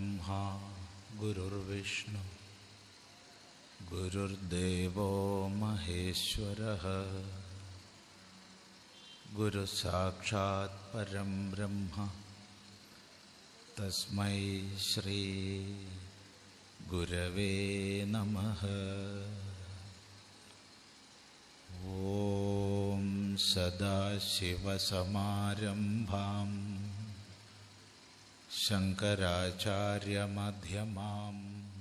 गुरुर्ब्रह्मा गुरुर्विष्णु गुरुर्देवो महेश्वरः गुरुसाक्षात् परं ब्रह्म तस्मै श्री गुरवे नमः ॐ सदाशिवसमारम्भाम् शङ्कराचार्यमध्यमाम्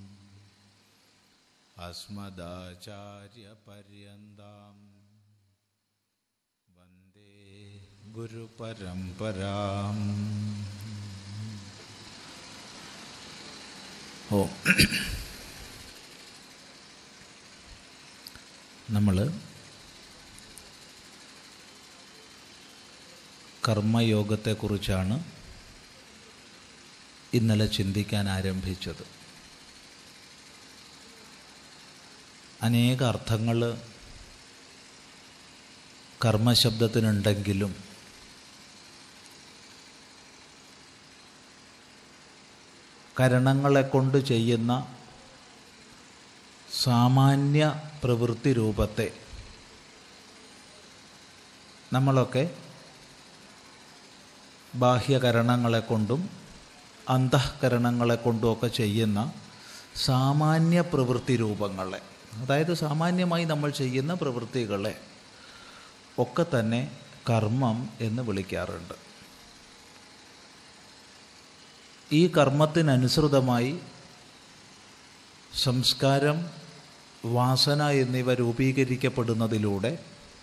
अस्मदाचार्यपर्यन्ताम् वन्दे गुरुपरम्पराम् ഓ നമ്മൾ കർമ്മയോഗത്തെക്കുറിച്ചാണ് ഇന്നലെ ചിന്തിക്കാൻ ആരംഭിച്ചത് അനേക അർത്ഥങ്ങൾ കർമ്മശബ്ദത്തിനുണ്ടെങ്കിലും കരണങ്ങളെ കൊണ്ട് ചെയ്യുന്ന സാമാന്യ പ്രവൃത്തി രൂപത്തെ നമ്മളൊക്കെ ബാഹ്യകരണങ്ങളെ കൊണ്ടും അന്തഃകരണങ്ങളെ കൊണ്ടുമൊക്കെ ചെയ്യുന്ന സാമാന്യ പ്രവൃത്തി രൂപങ്ങളെ അതായത് സാമാന്യമായി നമ്മൾ ചെയ്യുന്ന പ്രവൃത്തികളെ ഒക്കെ തന്നെ കർമ്മം എന്ന് വിളിക്കാറുണ്ട് ഈ കർമ്മത്തിനനുസൃതമായി സംസ്കാരം വാസന എന്നിവ രൂപീകരിക്കപ്പെടുന്നതിലൂടെ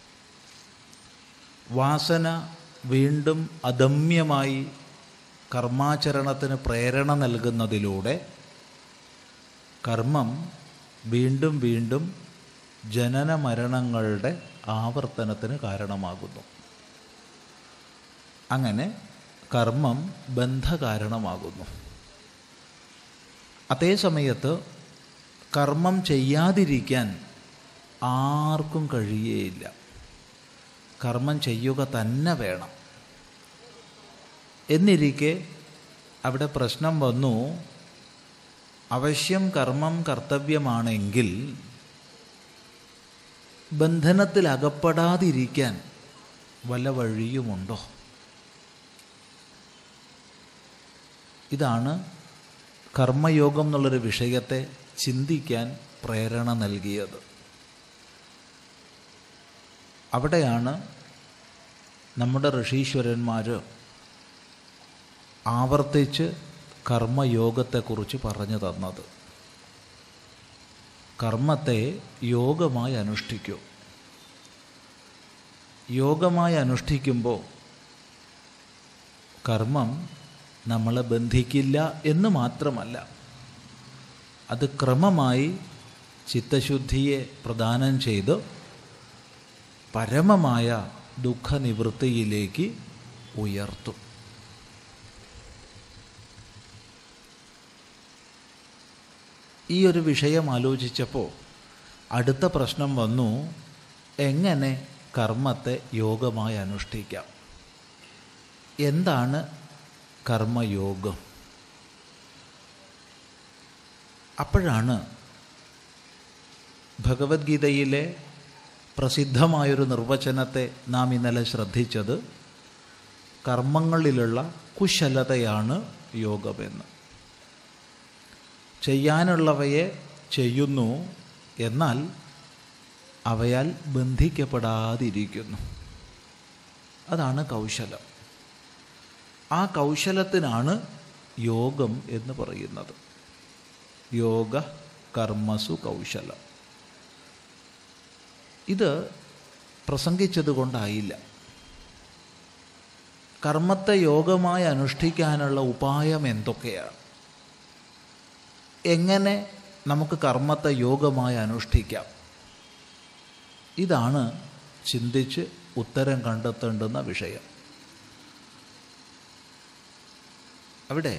വാസന വീണ്ടും അദമ്യമായി കർമാചരണത്തിന് പ്രേരണ നൽകുന്നതിലൂടെ കർമ്മം വീണ്ടും വീണ്ടും ജനന മരണങ്ങളുടെ ആവർത്തനത്തിന് കാരണമാകുന്നു അങ്ങനെ കർമ്മം ബന്ധകാരണമാകുന്നു അതേ സമയത്ത് കർമ്മം ചെയ്യാതിരിക്കാൻ ആർക്കും കഴിയേയില്ല കർമ്മം ചെയ്യുക തന്നെ വേണം എന്നിരിക്കെ അവിടെ പ്രശ്നം വന്നു അവശ്യം കർമ്മം കർത്തവ്യമാണെങ്കിൽ ബന്ധനത്തിൽ അകപ്പെടാതിരിക്കാൻ വല്ല വഴിയുമുണ്ടോ ഇതാണ് കർമ്മയോഗം എന്നുള്ളൊരു വിഷയത്തെ ചിന്തിക്കാൻ പ്രേരണ നൽകിയത് അവിടെയാണ് നമ്മുടെ ഋഷീശ്വരന്മാർ ആവർത്തിച്ച് കർമ്മയോഗത്തെക്കുറിച്ച് പറഞ്ഞു തന്നത് കർമ്മത്തെ യോഗമായി അനുഷ്ഠിക്കൂ യോഗമായി അനുഷ്ഠിക്കുമ്പോൾ കർമ്മം നമ്മളെ ബന്ധിക്കില്ല എന്ന് മാത്രമല്ല അത് ക്രമമായി ചിത്തശുദ്ധിയെ പ്രദാനം ചെയ്ത് പരമമായ ദുഃഖനിവൃത്തിയിലേക്ക് ഉയർത്തും ഈ ഒരു വിഷയം ആലോചിച്ചപ്പോൾ അടുത്ത പ്രശ്നം വന്നു എങ്ങനെ കർമ്മത്തെ യോഗമായി അനുഷ്ഠിക്കാം എന്താണ് കർമ്മയോഗം അപ്പോഴാണ് ഭഗവത്ഗീതയിലെ പ്രസിദ്ധമായൊരു നിർവചനത്തെ നാം ഇന്നലെ ശ്രദ്ധിച്ചത് കർമ്മങ്ങളിലുള്ള കുശലതയാണ് യോഗമെന്ന് ചെയ്യാനുള്ളവയെ ചെയ്യുന്നു എന്നാൽ അവയാൽ ബന്ധിക്കപ്പെടാതിരിക്കുന്നു അതാണ് കൗശലം ആ കൗശലത്തിനാണ് യോഗം എന്ന് പറയുന്നത് യോഗ കർമ്മസു കൗശലം ഇത് പ്രസംഗിച്ചത് കൊണ്ടായില്ല കർമ്മത്തെ യോഗമായി അനുഷ്ഠിക്കാനുള്ള ഉപായം എന്തൊക്കെയാണ് എങ്ങനെ നമുക്ക് കർമ്മത്തെ യോഗമായി അനുഷ്ഠിക്കാം ഇതാണ് ചിന്തിച്ച് ഉത്തരം കണ്ടെത്തേണ്ടുന്ന വിഷയം അവിടെ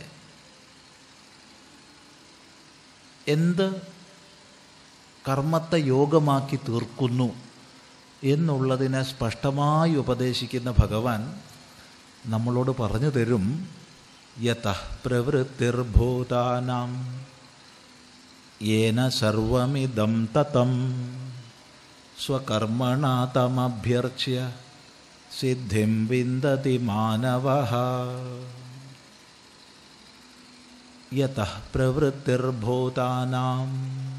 എന്ത് കർമ്മത്തെ യോഗമാക്കി തീർക്കുന്നു എന്നുള്ളതിനെ സ്പഷ്ടമായി ഉപദേശിക്കുന്ന ഭഗവാൻ നമ്മളോട് പറഞ്ഞു തരും യത പ്രവൃത്തിർഭൂതാനാം യേന സർവമിദം തതം സ്വകർമ്മണ തമഭ്യർച്ച്യ സിദ്ധിം വിന്ദതി മാനവ യത പ്രവൃത്തിർഭൂതാനാം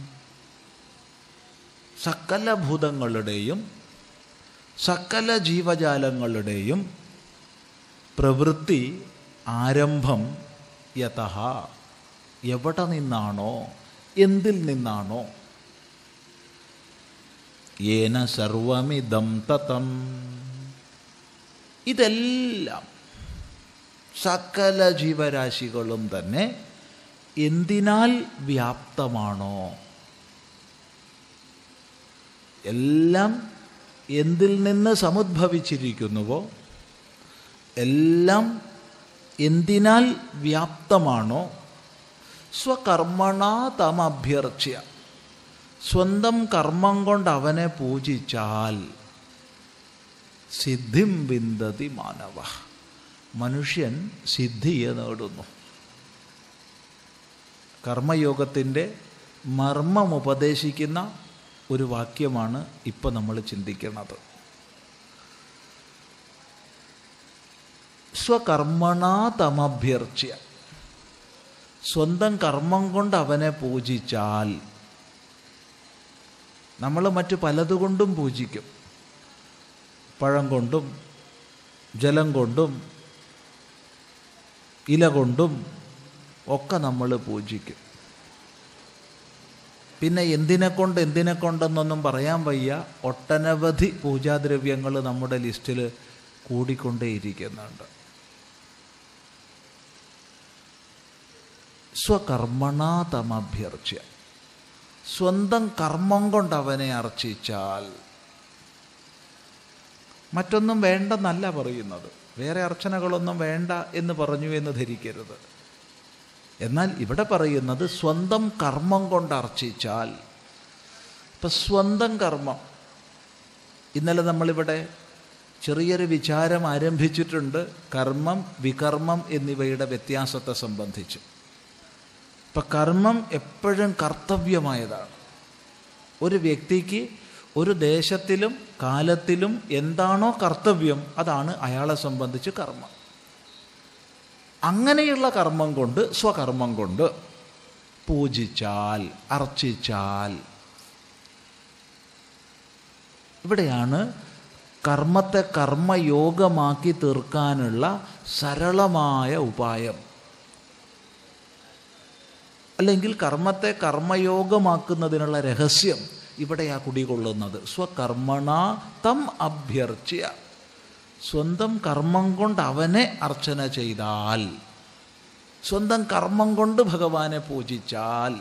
സകല ഭൂതങ്ങളുടെയും സകല ജീവജാലങ്ങളുടെയും പ്രവൃത്തി ആരംഭം യഥ എവിടെ നിന്നാണോ എന്തിൽ നിന്നാണോ ഏന സർവമിതം തതം ഇതെല്ലാം സകല ജീവരാശികളും തന്നെ എന്തിനാൽ വ്യാപ്തമാണോ എല്ലാം എന്തിൽ നിന്ന് സമുദ്ഭവിച്ചിരിക്കുന്നുവോ എല്ലാം എന്തിനാൽ വ്യാപ്തമാണോ സ്വകർമ്മണ തമഭ്യർച്ച്യ സ്വന്തം കർമ്മം കൊണ്ട് അവനെ പൂജിച്ചാൽ സിദ്ധിം വിന്ദതി മാനവ മനുഷ്യൻ സിദ്ധിയെ നേടുന്നു കർമ്മയോഗത്തിൻ്റെ മർമ്മം ഉപദേശിക്കുന്ന ഒരു വാക്യമാണ് ഇപ്പം നമ്മൾ ചിന്തിക്കുന്നത് സ്വകർമ്മണ തമഭ്യർച്ച്യ സ്വന്തം കർമ്മം കൊണ്ട് അവനെ പൂജിച്ചാൽ നമ്മൾ മറ്റു പലതുകൊണ്ടും പൂജിക്കും പഴം കൊണ്ടും ജലം കൊണ്ടും ഇല കൊണ്ടും ഒക്കെ നമ്മൾ പൂജിക്കും പിന്നെ എന്തിനെ കൊണ്ട് എന്തിനെ കൊണ്ടെന്നൊന്നും പറയാൻ വയ്യ ഒട്ടനവധി പൂജാദ്രവ്യങ്ങൾ നമ്മുടെ ലിസ്റ്റിൽ കൂടിക്കൊണ്ടേയിരിക്കുന്നുണ്ട് സ്വകർമ്മണാതമഭ്യർച്ച്യ സ്വന്തം കർമ്മം കൊണ്ട് അവനെ അർച്ചിച്ചാൽ മറ്റൊന്നും വേണ്ടെന്നല്ല പറയുന്നത് വേറെ അർച്ചനകളൊന്നും വേണ്ട എന്ന് പറഞ്ഞു എന്ന് ധരിക്കരുത് എന്നാൽ ഇവിടെ പറയുന്നത് സ്വന്തം കർമ്മം കൊണ്ട് അർച്ചിച്ചാൽ ഇപ്പം സ്വന്തം കർമ്മം ഇന്നലെ നമ്മളിവിടെ ചെറിയൊരു വിചാരം ആരംഭിച്ചിട്ടുണ്ട് കർമ്മം വികർമ്മം എന്നിവയുടെ വ്യത്യാസത്തെ സംബന്ധിച്ച് ഇപ്പം കർമ്മം എപ്പോഴും കർത്തവ്യമായതാണ് ഒരു വ്യക്തിക്ക് ഒരു ദേശത്തിലും കാലത്തിലും എന്താണോ കർത്തവ്യം അതാണ് അയാളെ സംബന്ധിച്ച് കർമ്മം അങ്ങനെയുള്ള കർമ്മം കൊണ്ട് സ്വകർമ്മം കൊണ്ട് പൂജിച്ചാൽ അർച്ചിച്ചാൽ ഇവിടെയാണ് കർമ്മത്തെ കർമ്മയോഗമാക്കി തീർക്കാനുള്ള സരളമായ ഉപായം അല്ലെങ്കിൽ കർമ്മത്തെ കർമ്മയോഗമാക്കുന്നതിനുള്ള രഹസ്യം ഇവിടെയാ കുടികൊള്ളുന്നത് സ്വകർമ്മണ തം അഭ്യർച്ച്യ സ്വന്തം കർമ്മം കൊണ്ട് അവനെ അർച്ചന ചെയ്താൽ സ്വന്തം കർമ്മം കൊണ്ട് ഭഗവാനെ പൂജിച്ചാൽ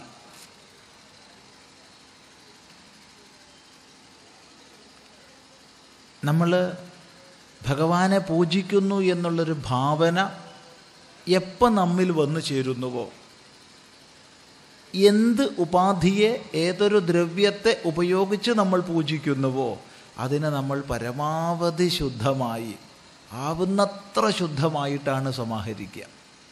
നമ്മൾ ഭഗവാനെ പൂജിക്കുന്നു എന്നുള്ളൊരു ഭാവന എപ്പോൾ നമ്മിൽ വന്നു ചേരുന്നുവോ എന്ത് ഉപാധിയെ ഏതൊരു ദ്രവ്യത്തെ ഉപയോഗിച്ച് നമ്മൾ പൂജിക്കുന്നുവോ അതിനെ നമ്മൾ പരമാവധി ശുദ്ധമായി ആവുന്നത്ര ശുദ്ധമായിട്ടാണ് സമാഹരിക്കുക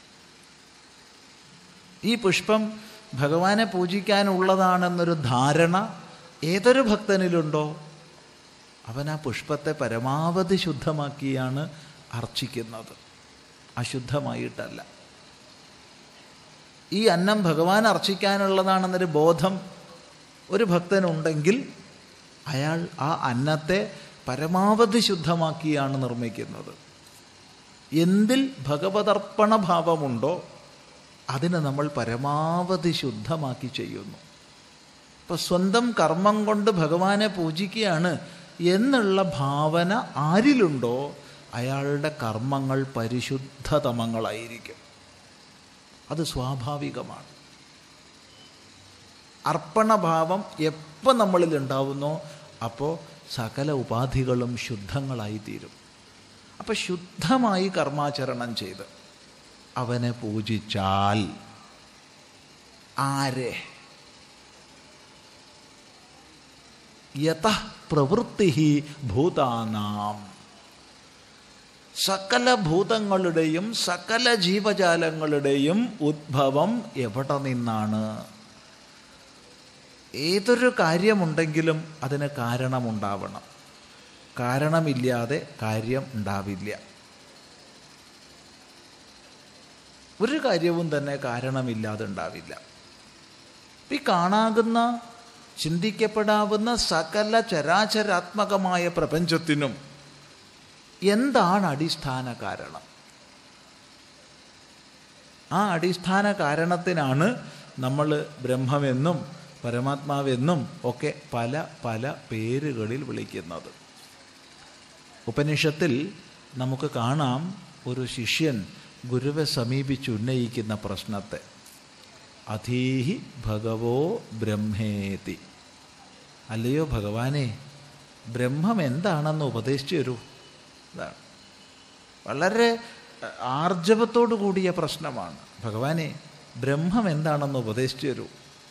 ഈ പുഷ്പം ഭഗവാനെ പൂജിക്കാനുള്ളതാണെന്നൊരു ധാരണ ഏതൊരു ഭക്തനിലുണ്ടോ അവൻ ആ പുഷ്പത്തെ പരമാവധി ശുദ്ധമാക്കിയാണ് അർച്ചിക്കുന്നത് അശുദ്ധമായിട്ടല്ല ഈ അന്നം ഭഗവാൻ അർച്ചിക്കാനുള്ളതാണെന്നൊരു ബോധം ഒരു ഭക്തനുണ്ടെങ്കിൽ അയാൾ ആ അന്നത്തെ പരമാവധി ശുദ്ധമാക്കിയാണ് നിർമ്മിക്കുന്നത് എന്തിൽ ഭഗവതർപ്പണ ഭാവമുണ്ടോ അതിനെ നമ്മൾ പരമാവധി ശുദ്ധമാക്കി ചെയ്യുന്നു ഇപ്പം സ്വന്തം കർമ്മം കൊണ്ട് ഭഗവാനെ പൂജിക്കുകയാണ് എന്നുള്ള ഭാവന ആരിലുണ്ടോ അയാളുടെ കർമ്മങ്ങൾ പരിശുദ്ധതമങ്ങളായിരിക്കും അത് സ്വാഭാവികമാണ് അർപ്പണഭാവം എപ്പോൾ നമ്മളിൽ ഉണ്ടാവുന്നോ അപ്പോൾ സകല ഉപാധികളും ശുദ്ധങ്ങളായിത്തീരും അപ്പം ശുദ്ധമായി കർമാചരണം ചെയ്ത് അവനെ പൂജിച്ചാൽ ആരെ യത പ്രവൃത്തി ഭൂതാനാം സകല ഭൂതങ്ങളുടെയും സകല ജീവജാലങ്ങളുടെയും ഉദ്ഭവം എവിടെ നിന്നാണ് ഏതൊരു കാര്യമുണ്ടെങ്കിലും അതിന് കാരണമുണ്ടാവണം കാരണമില്ലാതെ കാര്യം ഉണ്ടാവില്ല ഒരു കാര്യവും തന്നെ കാരണമില്ലാതെ ഉണ്ടാവില്ല ഈ കാണാകുന്ന ചിന്തിക്കപ്പെടാവുന്ന സകല ചരാചരാത്മകമായ പ്രപഞ്ചത്തിനും എന്താണ് അടിസ്ഥാന കാരണം ആ അടിസ്ഥാന കാരണത്തിനാണ് നമ്മൾ ബ്രഹ്മമെന്നും പരമാത്മാവെന്നും ഒക്കെ പല പല പേരുകളിൽ വിളിക്കുന്നത് ഉപനിഷത്തിൽ നമുക്ക് കാണാം ഒരു ശിഷ്യൻ ഗുരുവെ സമീപിച്ചുന്നയിക്കുന്ന പ്രശ്നത്തെ അധീഹി ഭഗവോ ബ്രഹ്മേതി അല്ലയോ ഭഗവാനെ ബ്രഹ്മം എന്താണെന്ന് ഉപദേശിച്ചു തരൂ ഇതാണ് വളരെ ആർജവത്തോടു കൂടിയ പ്രശ്നമാണ് ഭഗവാനെ ബ്രഹ്മം എന്താണെന്ന് ഉപദേശിച്ചു തരൂ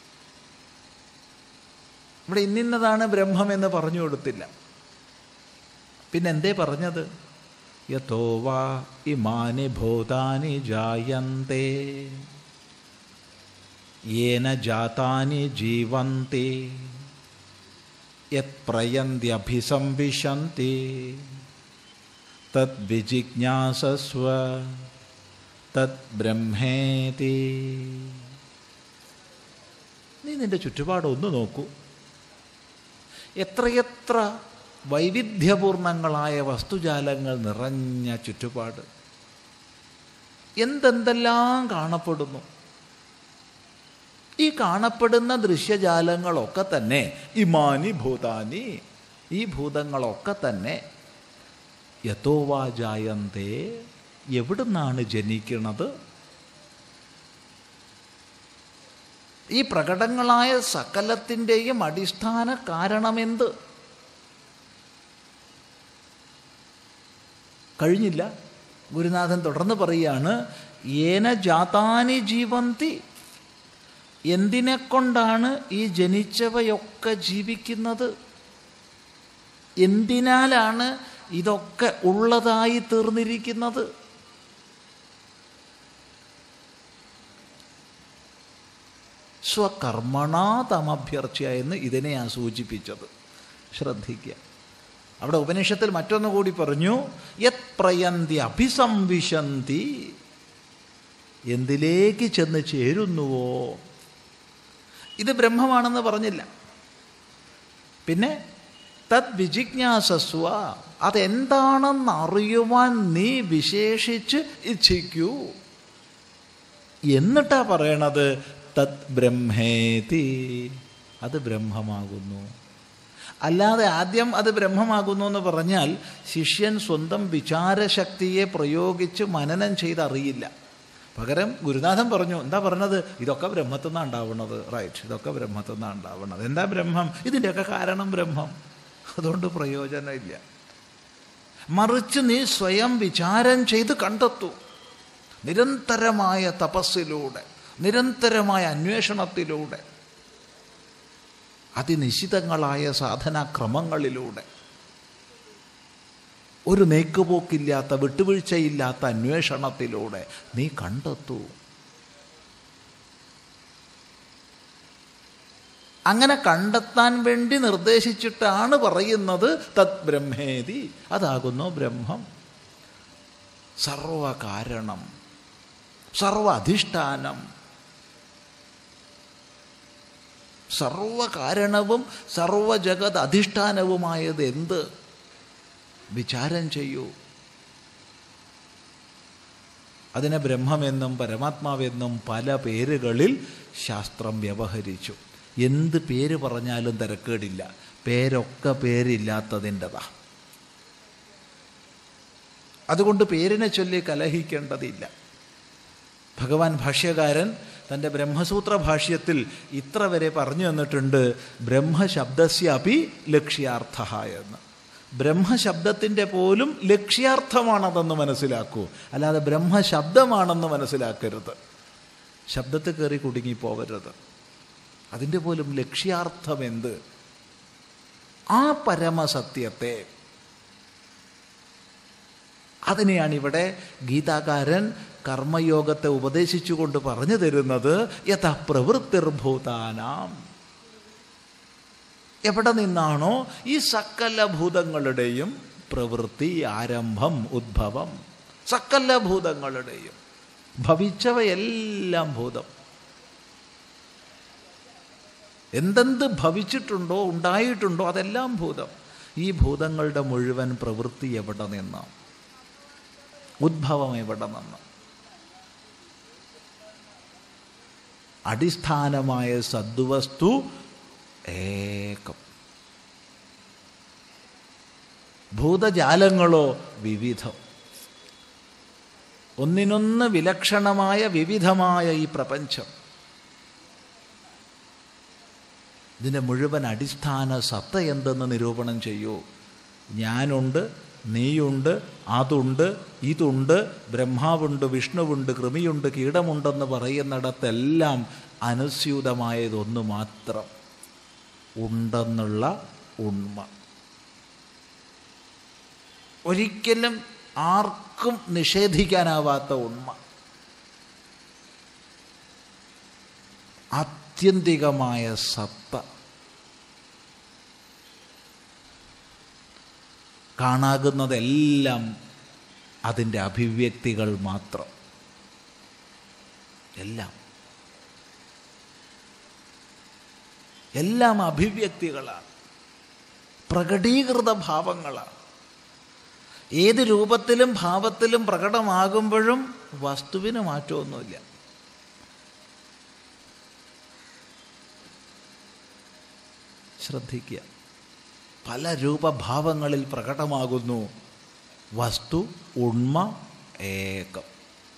ഇവിടെ ഇന്നിന്നതാണ് ബ്രഹ്മം എന്ന് പറഞ്ഞു കൊടുത്തില്ല പിന്നെന്തേ പറഞ്ഞത് യഥോ വാ ഇമാനി ഭൂതാനി ജായന്തേ യേന ജാതാനി ജീവന്തി യത് പ്രയന്ത്യഭിസംവിശന്തി തത് വിജിജ്ഞാസസ്വ തത് ബ്രഹ്മേതി നീ നിന്റെ ചുറ്റുപാടൊന്ന് നോക്കൂ എത്രയെത്ര വൈവിധ്യപൂർണങ്ങളായ വസ്തുജാലങ്ങൾ നിറഞ്ഞ ചുറ്റുപാട് എന്തെന്തെല്ലാം കാണപ്പെടുന്നു ഈ കാണപ്പെടുന്ന ദൃശ്യജാലങ്ങളൊക്കെ തന്നെ ഇമാനി ഭൂതാനി ഈ ഭൂതങ്ങളൊക്കെ തന്നെ യഥോവാ ജായന്തേ എവിടുന്നാണ് ജനിക്കുന്നത് ഈ പ്രകടങ്ങളായ സകലത്തിൻ്റെയും അടിസ്ഥാന കാരണമെന്ത് കഴിഞ്ഞില്ല ഗുരുനാഥൻ തുടർന്ന് പറയുകയാണ് ഏന ജാതാനി ജീവന്തി എന്തിനെ കൊണ്ടാണ് ഈ ജനിച്ചവയൊക്കെ ജീവിക്കുന്നത് എന്തിനാലാണ് ഇതൊക്കെ ഉള്ളതായി തീർന്നിരിക്കുന്നത് സ്വകർമ്മണാതമഭ്യർച്ച എന്ന് ഇതിനെയാണ് സൂചിപ്പിച്ചത് ശ്രദ്ധിക്കുക അവിടെ ഉപനിഷത്തിൽ മറ്റൊന്നു കൂടി പറഞ്ഞു യത് പ്രയന്തി അഭിസംവിശന്തി എന്തിലേക്ക് ചെന്ന് ചേരുന്നുവോ ഇത് ബ്രഹ്മമാണെന്ന് പറഞ്ഞില്ല പിന്നെ തത് വിജിജ്ഞാസസ്വ അതെന്താണെന്ന് അറിയുവാൻ നീ വിശേഷിച്ച് ഇച്ഛിക്കൂ എന്നിട്ടാ പറയണത് തത് ബ്രഹ്മേതി അത് ബ്രഹ്മമാകുന്നു അല്ലാതെ ആദ്യം അത് ബ്രഹ്മമാകുന്നു എന്ന് പറഞ്ഞാൽ ശിഷ്യൻ സ്വന്തം വിചാരശക്തിയെ പ്രയോഗിച്ച് മനനം ചെയ്തറിയില്ല പകരം ഗുരുനാഥൻ പറഞ്ഞു എന്താ പറഞ്ഞത് ഇതൊക്കെ ബ്രഹ്മത്തിൽ നിന്നാണ് ഉണ്ടാവുന്നത് റൈറ്റ് ഇതൊക്കെ ബ്രഹ്മത്തിൽ നിന്നാണ് ഉണ്ടാവുന്നത് എന്താ ബ്രഹ്മം ഇതിൻ്റെയൊക്കെ കാരണം ബ്രഹ്മം അതുകൊണ്ട് പ്രയോജനമില്ല മറിച്ച് നീ സ്വയം വിചാരം ചെയ്ത് കണ്ടെത്തൂ നിരന്തരമായ തപസ്സിലൂടെ നിരന്തരമായ അന്വേഷണത്തിലൂടെ അതിനിശ്ചിതങ്ങളായ സാധനാക്രമങ്ങളിലൂടെ ഒരു നീക്കുപോക്കില്ലാത്ത വിട്ടുവീഴ്ചയില്ലാത്ത അന്വേഷണത്തിലൂടെ നീ കണ്ടെത്തൂ അങ്ങനെ കണ്ടെത്താൻ വേണ്ടി നിർദ്ദേശിച്ചിട്ടാണ് പറയുന്നത് തത് ബ്രഹ്മേതി അതാകുന്നു ബ്രഹ്മം സർവകാരണം സർവ അധിഷ്ഠാനം സർവകാരണവും സർവജഗത് അധിഷ്ഠാനവുമായത് എന്ത് വിചാരം ചെയ്യൂ അതിനെ ബ്രഹ്മമെന്നും പരമാത്മാവെന്നും പല പേരുകളിൽ ശാസ്ത്രം വ്യവഹരിച്ചു എന്ത് പേര് പറഞ്ഞാലും തിരക്കേടില്ല പേരൊക്കെ പേരില്ലാത്തതിൻ്റെതാ അതുകൊണ്ട് പേരിനെ ചൊല്ലി കലഹിക്കേണ്ടതില്ല ഭഗവാൻ ഭാഷ്യകാരൻ തൻ്റെ ബ്രഹ്മസൂത്ര ഭാഷ്യത്തിൽ ഇത്ര വരെ പറഞ്ഞു തന്നിട്ടുണ്ട് ബ്രഹ്മശബ്ദസ്യാപി ലക്ഷ്യാർത്ഥ എന്ന് ബ്രഹ്മശബ്ദത്തിൻ്റെ പോലും ലക്ഷ്യാർത്ഥമാണതെന്ന് മനസ്സിലാക്കൂ അല്ലാതെ ബ്രഹ്മശബ്ദമാണെന്ന് മനസ്സിലാക്കരുത് ശബ്ദത്തിൽ കയറി കുടുങ്ങിപ്പോവരുത് അതിൻ്റെ പോലും ലക്ഷ്യാർത്ഥം എന്ത് ആ പരമസത്യത്തെ അതിനെയാണ് ഇവിടെ ഗീതാകാരൻ കർമ്മയോഗത്തെ ഉപദേശിച്ചുകൊണ്ട് പറഞ്ഞു തരുന്നത് യഥ പ്രവൃത്തിർഭൂതാനാം എവിടെ നിന്നാണോ ഈ സകല ഭൂതങ്ങളുടെയും പ്രവൃത്തി ആരംഭം ഉദ്ഭവം സകല ഭൂതങ്ങളുടെയും ഭവിച്ചവയെല്ലാം ഭൂതം എന്തെന്ത് ഭവിച്ചിട്ടുണ്ടോ ഉണ്ടായിട്ടുണ്ടോ അതെല്ലാം ഭൂതം ഈ ഭൂതങ്ങളുടെ മുഴുവൻ പ്രവൃത്തി എവിടെ നിന്ന് ഉദ്ഭവം എവിടെ നിന്ന് അടിസ്ഥാനമായ സദ്വസ്തു ഏകം ഭൂതജാലങ്ങളോ വിവിധം ഒന്നിനൊന്ന് വിലക്ഷണമായ വിവിധമായ ഈ പ്രപഞ്ചം ഇതിൻ്റെ മുഴുവൻ അടിസ്ഥാന സത്ത എന്തെന്ന് നിരൂപണം ചെയ്യൂ ഞാനുണ്ട് നീയുണ്ട് അതുണ്ട് ഇതുണ്ട് ബ്രഹ്മാവുണ്ട് വിഷ്ണുവുണ്ട് കൃമിയുണ്ട് കീടമുണ്ടെന്ന് പറയുന്നിടത്തെല്ലാം അനുസ്യൂതമായതൊന്നു മാത്രം ഉണ്ടെന്നുള്ള ഉണ്മ ഒരിക്കലും ആർക്കും നിഷേധിക്കാനാവാത്ത ഉണ്മ ആത്യന്തികമായ സത്ത കാണാകുന്നതെല്ലാം അതിൻ്റെ അഭിവ്യക്തികൾ മാത്രം എല്ലാം എല്ലാം അഭിവ്യക്തികളാണ് പ്രകടീകൃത ഭാവങ്ങളാണ് ഏത് രൂപത്തിലും ഭാവത്തിലും പ്രകടമാകുമ്പോഴും വസ്തുവിന് മാറ്റമൊന്നുമില്ല ശ്രദ്ധിക്കുക പല രൂപഭാവങ്ങളിൽ പ്രകടമാകുന്നു വസ്തു ഉണ്മ ഏകം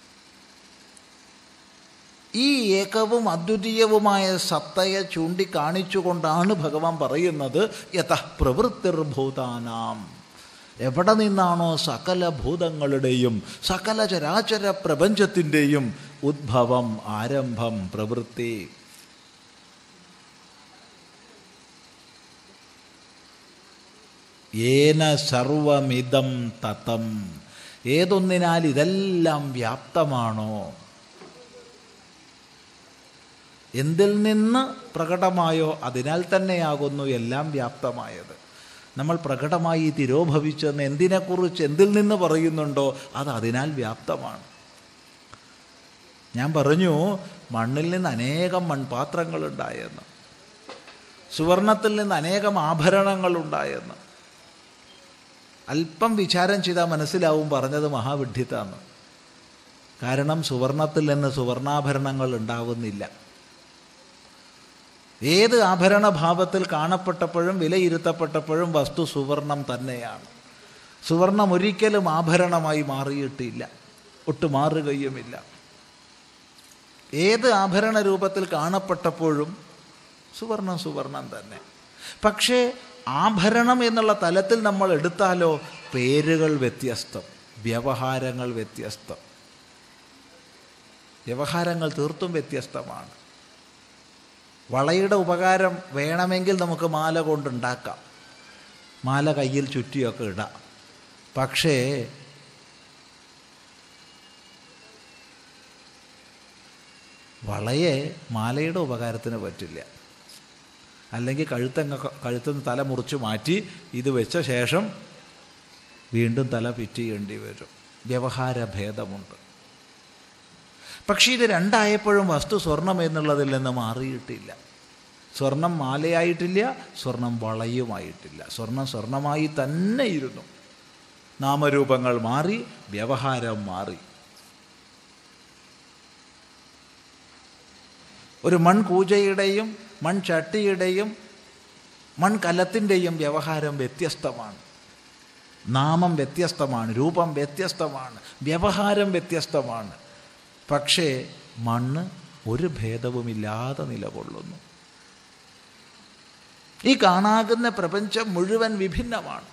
ഈ ഏകവും അദ്വിതീയവുമായ സത്തയെ ചൂണ്ടിക്കാണിച്ചുകൊണ്ടാണ് ഭഗവാൻ പറയുന്നത് യഥ പ്രവൃത്തിർഭൂതാനാം എവിടെ നിന്നാണോ സകല ഭൂതങ്ങളുടെയും സകല ചരാചര പ്രപഞ്ചത്തിൻ്റെയും ഉദ്ഭവം ആരംഭം പ്രവൃത്തി ഏന സർവമിതം തതം ഏതൊന്നിനാൽ ഇതെല്ലാം വ്യാപ്തമാണോ എന്തിൽ നിന്ന് പ്രകടമായോ അതിനാൽ തന്നെയാകുന്നു എല്ലാം വ്യാപ്തമായത് നമ്മൾ പ്രകടമായി തിരോഭവിച്ചെന്ന് എന്തിനെക്കുറിച്ച് എന്തിൽ നിന്ന് പറയുന്നുണ്ടോ അത് അതിനാൽ വ്യാപ്തമാണ് ഞാൻ പറഞ്ഞു മണ്ണിൽ നിന്ന് അനേകം മൺപാത്രങ്ങളുണ്ടായെന്ന് സുവർണത്തിൽ നിന്ന് അനേകം ആഭരണങ്ങളുണ്ടായെന്ന് അല്പം വിചാരം ചെയ്താൽ മനസ്സിലാവും പറഞ്ഞത് മഹാവിഡ്ഢിത്താന്ന് കാരണം സുവർണത്തിൽ നിന്ന് സുവർണാഭരണങ്ങൾ ഉണ്ടാവുന്നില്ല ഏത് ആഭരണഭാവത്തിൽ കാണപ്പെട്ടപ്പോഴും വിലയിരുത്തപ്പെട്ടപ്പോഴും വസ്തു സുവർണം തന്നെയാണ് സുവർണം ഒരിക്കലും ആഭരണമായി മാറിയിട്ടില്ല ഒട്ടു മാറുകയുമില്ല ഏത് ആഭരണ രൂപത്തിൽ കാണപ്പെട്ടപ്പോഴും സുവർണം സുവർണം തന്നെ പക്ഷേ ആഭരണം എന്നുള്ള തലത്തിൽ നമ്മൾ എടുത്താലോ പേരുകൾ വ്യത്യസ്തം വ്യവഹാരങ്ങൾ വ്യത്യസ്തം വ്യവഹാരങ്ങൾ തീർത്തും വ്യത്യസ്തമാണ് വളയുടെ ഉപകാരം വേണമെങ്കിൽ നമുക്ക് മാല കൊണ്ടുണ്ടാക്കാം മാല കയ്യിൽ ചുറ്റിയൊക്കെ ഇടാം പക്ഷേ വളയെ മാലയുടെ ഉപകാരത്തിന് പറ്റില്ല അല്ലെങ്കിൽ കഴുത്തങ്ങ കഴുത്തുനിന്ന് തല മുറിച്ച് മാറ്റി ഇത് വെച്ച ശേഷം വീണ്ടും തല പിറ്റിയേണ്ടി വരും വ്യവഹാര ഭേദമുണ്ട് പക്ഷേ ഇത് രണ്ടായപ്പോഴും വസ്തു സ്വർണം എന്നുള്ളതിൽ നിന്ന് മാറിയിട്ടില്ല സ്വർണം മാലയായിട്ടില്ല സ്വർണം വളയുമായിട്ടില്ല സ്വർണം സ്വർണമായി തന്നെ ഇരുന്നു നാമരൂപങ്ങൾ മാറി വ്യവഹാരം മാറി ഒരു മൺകൂജയുടെയും മൺചട്ടിയുടെയും മൺകലത്തിൻ്റെയും വ്യവഹാരം വ്യത്യസ്തമാണ് നാമം വ്യത്യസ്തമാണ് രൂപം വ്യത്യസ്തമാണ് വ്യവഹാരം വ്യത്യസ്തമാണ് പക്ഷേ മണ്ണ് ഒരു ഭേദവുമില്ലാതെ നിലകൊള്ളുന്നു ഈ കാണാകുന്ന പ്രപഞ്ചം മുഴുവൻ വിഭിന്നമാണ്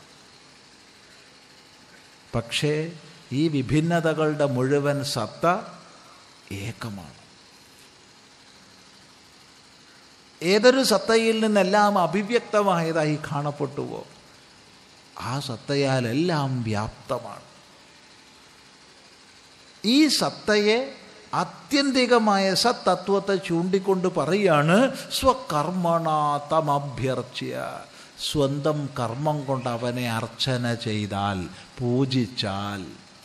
പക്ഷേ ഈ വിഭിന്നതകളുടെ മുഴുവൻ സത്ത ഏകമാണ് ഏതൊരു സത്തയിൽ നിന്നെല്ലാം അഭിവ്യക്തമായതായി കാണപ്പെട്ടുവോ ആ സത്തയാൽ എല്ലാം വ്യാപ്തമാണ് ഈ സത്തയെ ആത്യന്തികമായ സത്തത്വത്തെ ചൂണ്ടിക്കൊണ്ട് പറയാണ് സ്വകർമ്മണാതമഭ്യർച്ച്യ സ്വന്തം കർമ്മം കൊണ്ട് അവനെ അർച്ചന ചെയ്താൽ പൂജിച്ചാൽ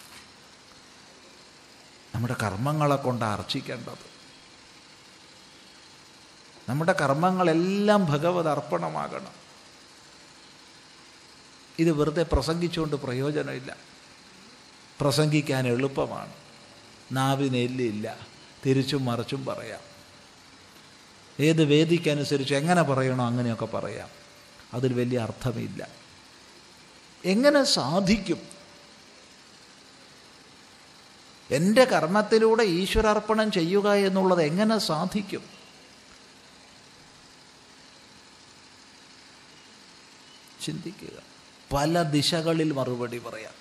നമ്മുടെ കർമ്മങ്ങളെ കൊണ്ട് അർച്ചിക്കേണ്ടത് നമ്മുടെ കർമ്മങ്ങളെല്ലാം ഭഗവത് അർപ്പണമാകണം ഇത് വെറുതെ പ്രസംഗിച്ചുകൊണ്ട് പ്രയോജനമില്ല പ്രസംഗിക്കാൻ എളുപ്പമാണ് നാവിന് എല്ലില്ല തിരിച്ചും മറിച്ചും പറയാം ഏത് വേദിക്കനുസരിച്ച് എങ്ങനെ പറയണോ അങ്ങനെയൊക്കെ പറയാം അതിൽ വലിയ അർത്ഥമില്ല എങ്ങനെ സാധിക്കും എൻ്റെ കർമ്മത്തിലൂടെ ഈശ്വരാർപ്പണം ചെയ്യുക എന്നുള്ളത് എങ്ങനെ സാധിക്കും ചിന്തിക്കുക പല ദിശകളിൽ മറുപടി പറയാം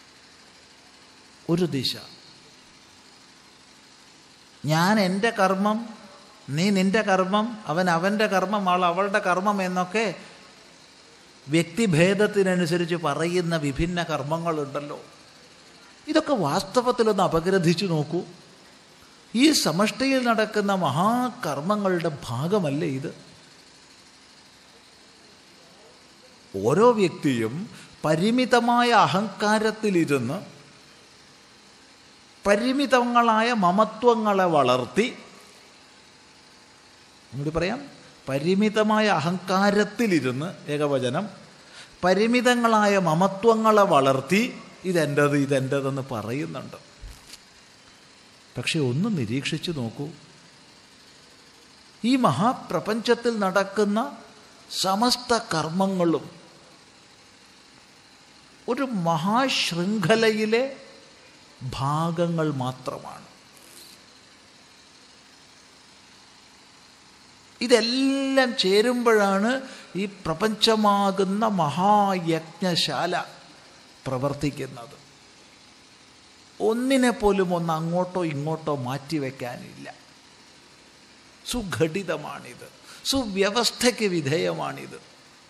ഒരു ദിശ ഞാൻ എൻ്റെ കർമ്മം നീ നിൻ്റെ കർമ്മം അവൻ അവൻ്റെ കർമ്മം അവൾ അവളുടെ കർമ്മം എന്നൊക്കെ വ്യക്തിഭേദത്തിനനുസരിച്ച് പറയുന്ന വിഭിന്ന കർമ്മങ്ങളുണ്ടല്ലോ ഇതൊക്കെ വാസ്തവത്തിലൊന്ന് അപഗ്രഥിച്ചു നോക്കൂ ഈ സമഷ്ടിയിൽ നടക്കുന്ന മഹാകർമ്മങ്ങളുടെ ഭാഗമല്ലേ ഇത് ഓരോ വ്യക്തിയും പരിമിതമായ അഹങ്കാരത്തിലിരുന്ന് പരിമിതങ്ങളായ മമത്വങ്ങളെ വളർത്തി നമുക്ക് പറയാം പരിമിതമായ അഹങ്കാരത്തിലിരുന്ന് ഏകവചനം പരിമിതങ്ങളായ മമത്വങ്ങളെ വളർത്തി ഇതെൻ്റത് ഇതെൻ്റതെന്ന് പറയുന്നുണ്ട് പക്ഷെ ഒന്ന് നിരീക്ഷിച്ചു നോക്കൂ ഈ മഹാപ്രപഞ്ചത്തിൽ നടക്കുന്ന സമസ്ത കർമ്മങ്ങളും ഒരു മഹാശൃംഖലയിലെ ഭാഗങ്ങൾ മാത്രമാണ് ഇതെല്ലാം ചേരുമ്പോഴാണ് ഈ പ്രപഞ്ചമാകുന്ന മഹായജ്ഞശാല പ്രവർത്തിക്കുന്നത് ഒന്നിനെ പോലും ഒന്ന് അങ്ങോട്ടോ ഇങ്ങോട്ടോ മാറ്റിവെക്കാനില്ല സുഘടിതമാണിത് സുവ്യവസ്ഥയ്ക്ക് വിധേയമാണിത്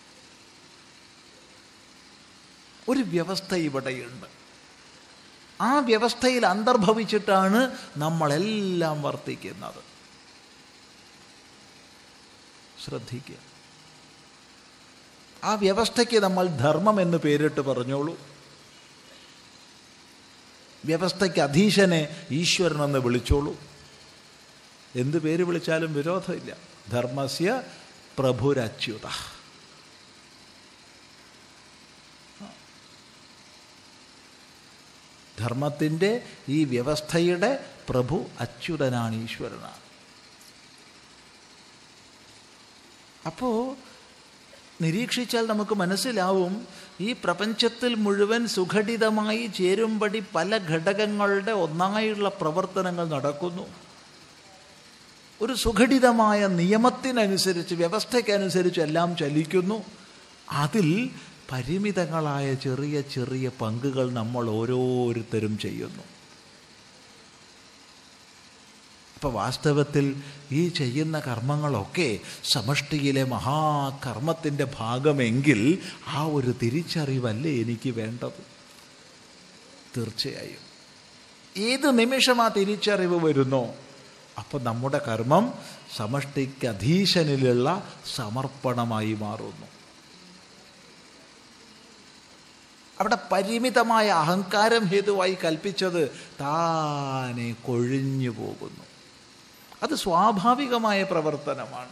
ഒരു വ്യവസ്ഥ ഇവിടെയുണ്ട് ആ വ്യവസ്ഥയിൽ അന്തർഭവിച്ചിട്ടാണ് നമ്മളെല്ലാം വർത്തിക്കുന്നത് ശ്രദ്ധിക്കുക ആ വ്യവസ്ഥയ്ക്ക് നമ്മൾ ധർമ്മം എന്ന് പേരിട്ട് പറഞ്ഞോളൂ വ്യവസ്ഥയ്ക്ക് അധീശനെ ഈശ്വരനെന്ന് വിളിച്ചോളൂ എന്ത് പേര് വിളിച്ചാലും വിരോധമില്ല ധർമ്മസ്യ പ്രഭുരച്യുത ധർമ്മത്തിൻ്റെ ഈ വ്യവസ്ഥയുടെ പ്രഭു അച്യുതനാണ് ഈശ്വരനാണ് അപ്പോൾ നിരീക്ഷിച്ചാൽ നമുക്ക് മനസ്സിലാവും ഈ പ്രപഞ്ചത്തിൽ മുഴുവൻ സുഘടിതമായി ചേരുംപടി പല ഘടകങ്ങളുടെ ഒന്നായുള്ള പ്രവർത്തനങ്ങൾ നടക്കുന്നു ഒരു സുഘടിതമായ നിയമത്തിനനുസരിച്ച് വ്യവസ്ഥയ്ക്കനുസരിച്ച് എല്ലാം ചലിക്കുന്നു അതിൽ പരിമിതങ്ങളായ ചെറിയ ചെറിയ പങ്കുകൾ നമ്മൾ ഓരോരുത്തരും ചെയ്യുന്നു അപ്പം വാസ്തവത്തിൽ ഈ ചെയ്യുന്ന കർമ്മങ്ങളൊക്കെ സമഷ്ടിയിലെ മഹാകർമ്മത്തിൻ്റെ ഭാഗമെങ്കിൽ ആ ഒരു തിരിച്ചറിവല്ലേ എനിക്ക് വേണ്ടത് തീർച്ചയായും ഏത് നിമിഷം ആ തിരിച്ചറിവ് വരുന്നോ അപ്പം നമ്മുടെ കർമ്മം സമഷ്ടിക്ക് അധീശനിലുള്ള സമർപ്പണമായി മാറുന്നു അവിടെ പരിമിതമായ അഹങ്കാരം ഹേതുവായി കൽപ്പിച്ചത് താനെ കൊഴിഞ്ഞു പോകുന്നു അത് സ്വാഭാവികമായ പ്രവർത്തനമാണ്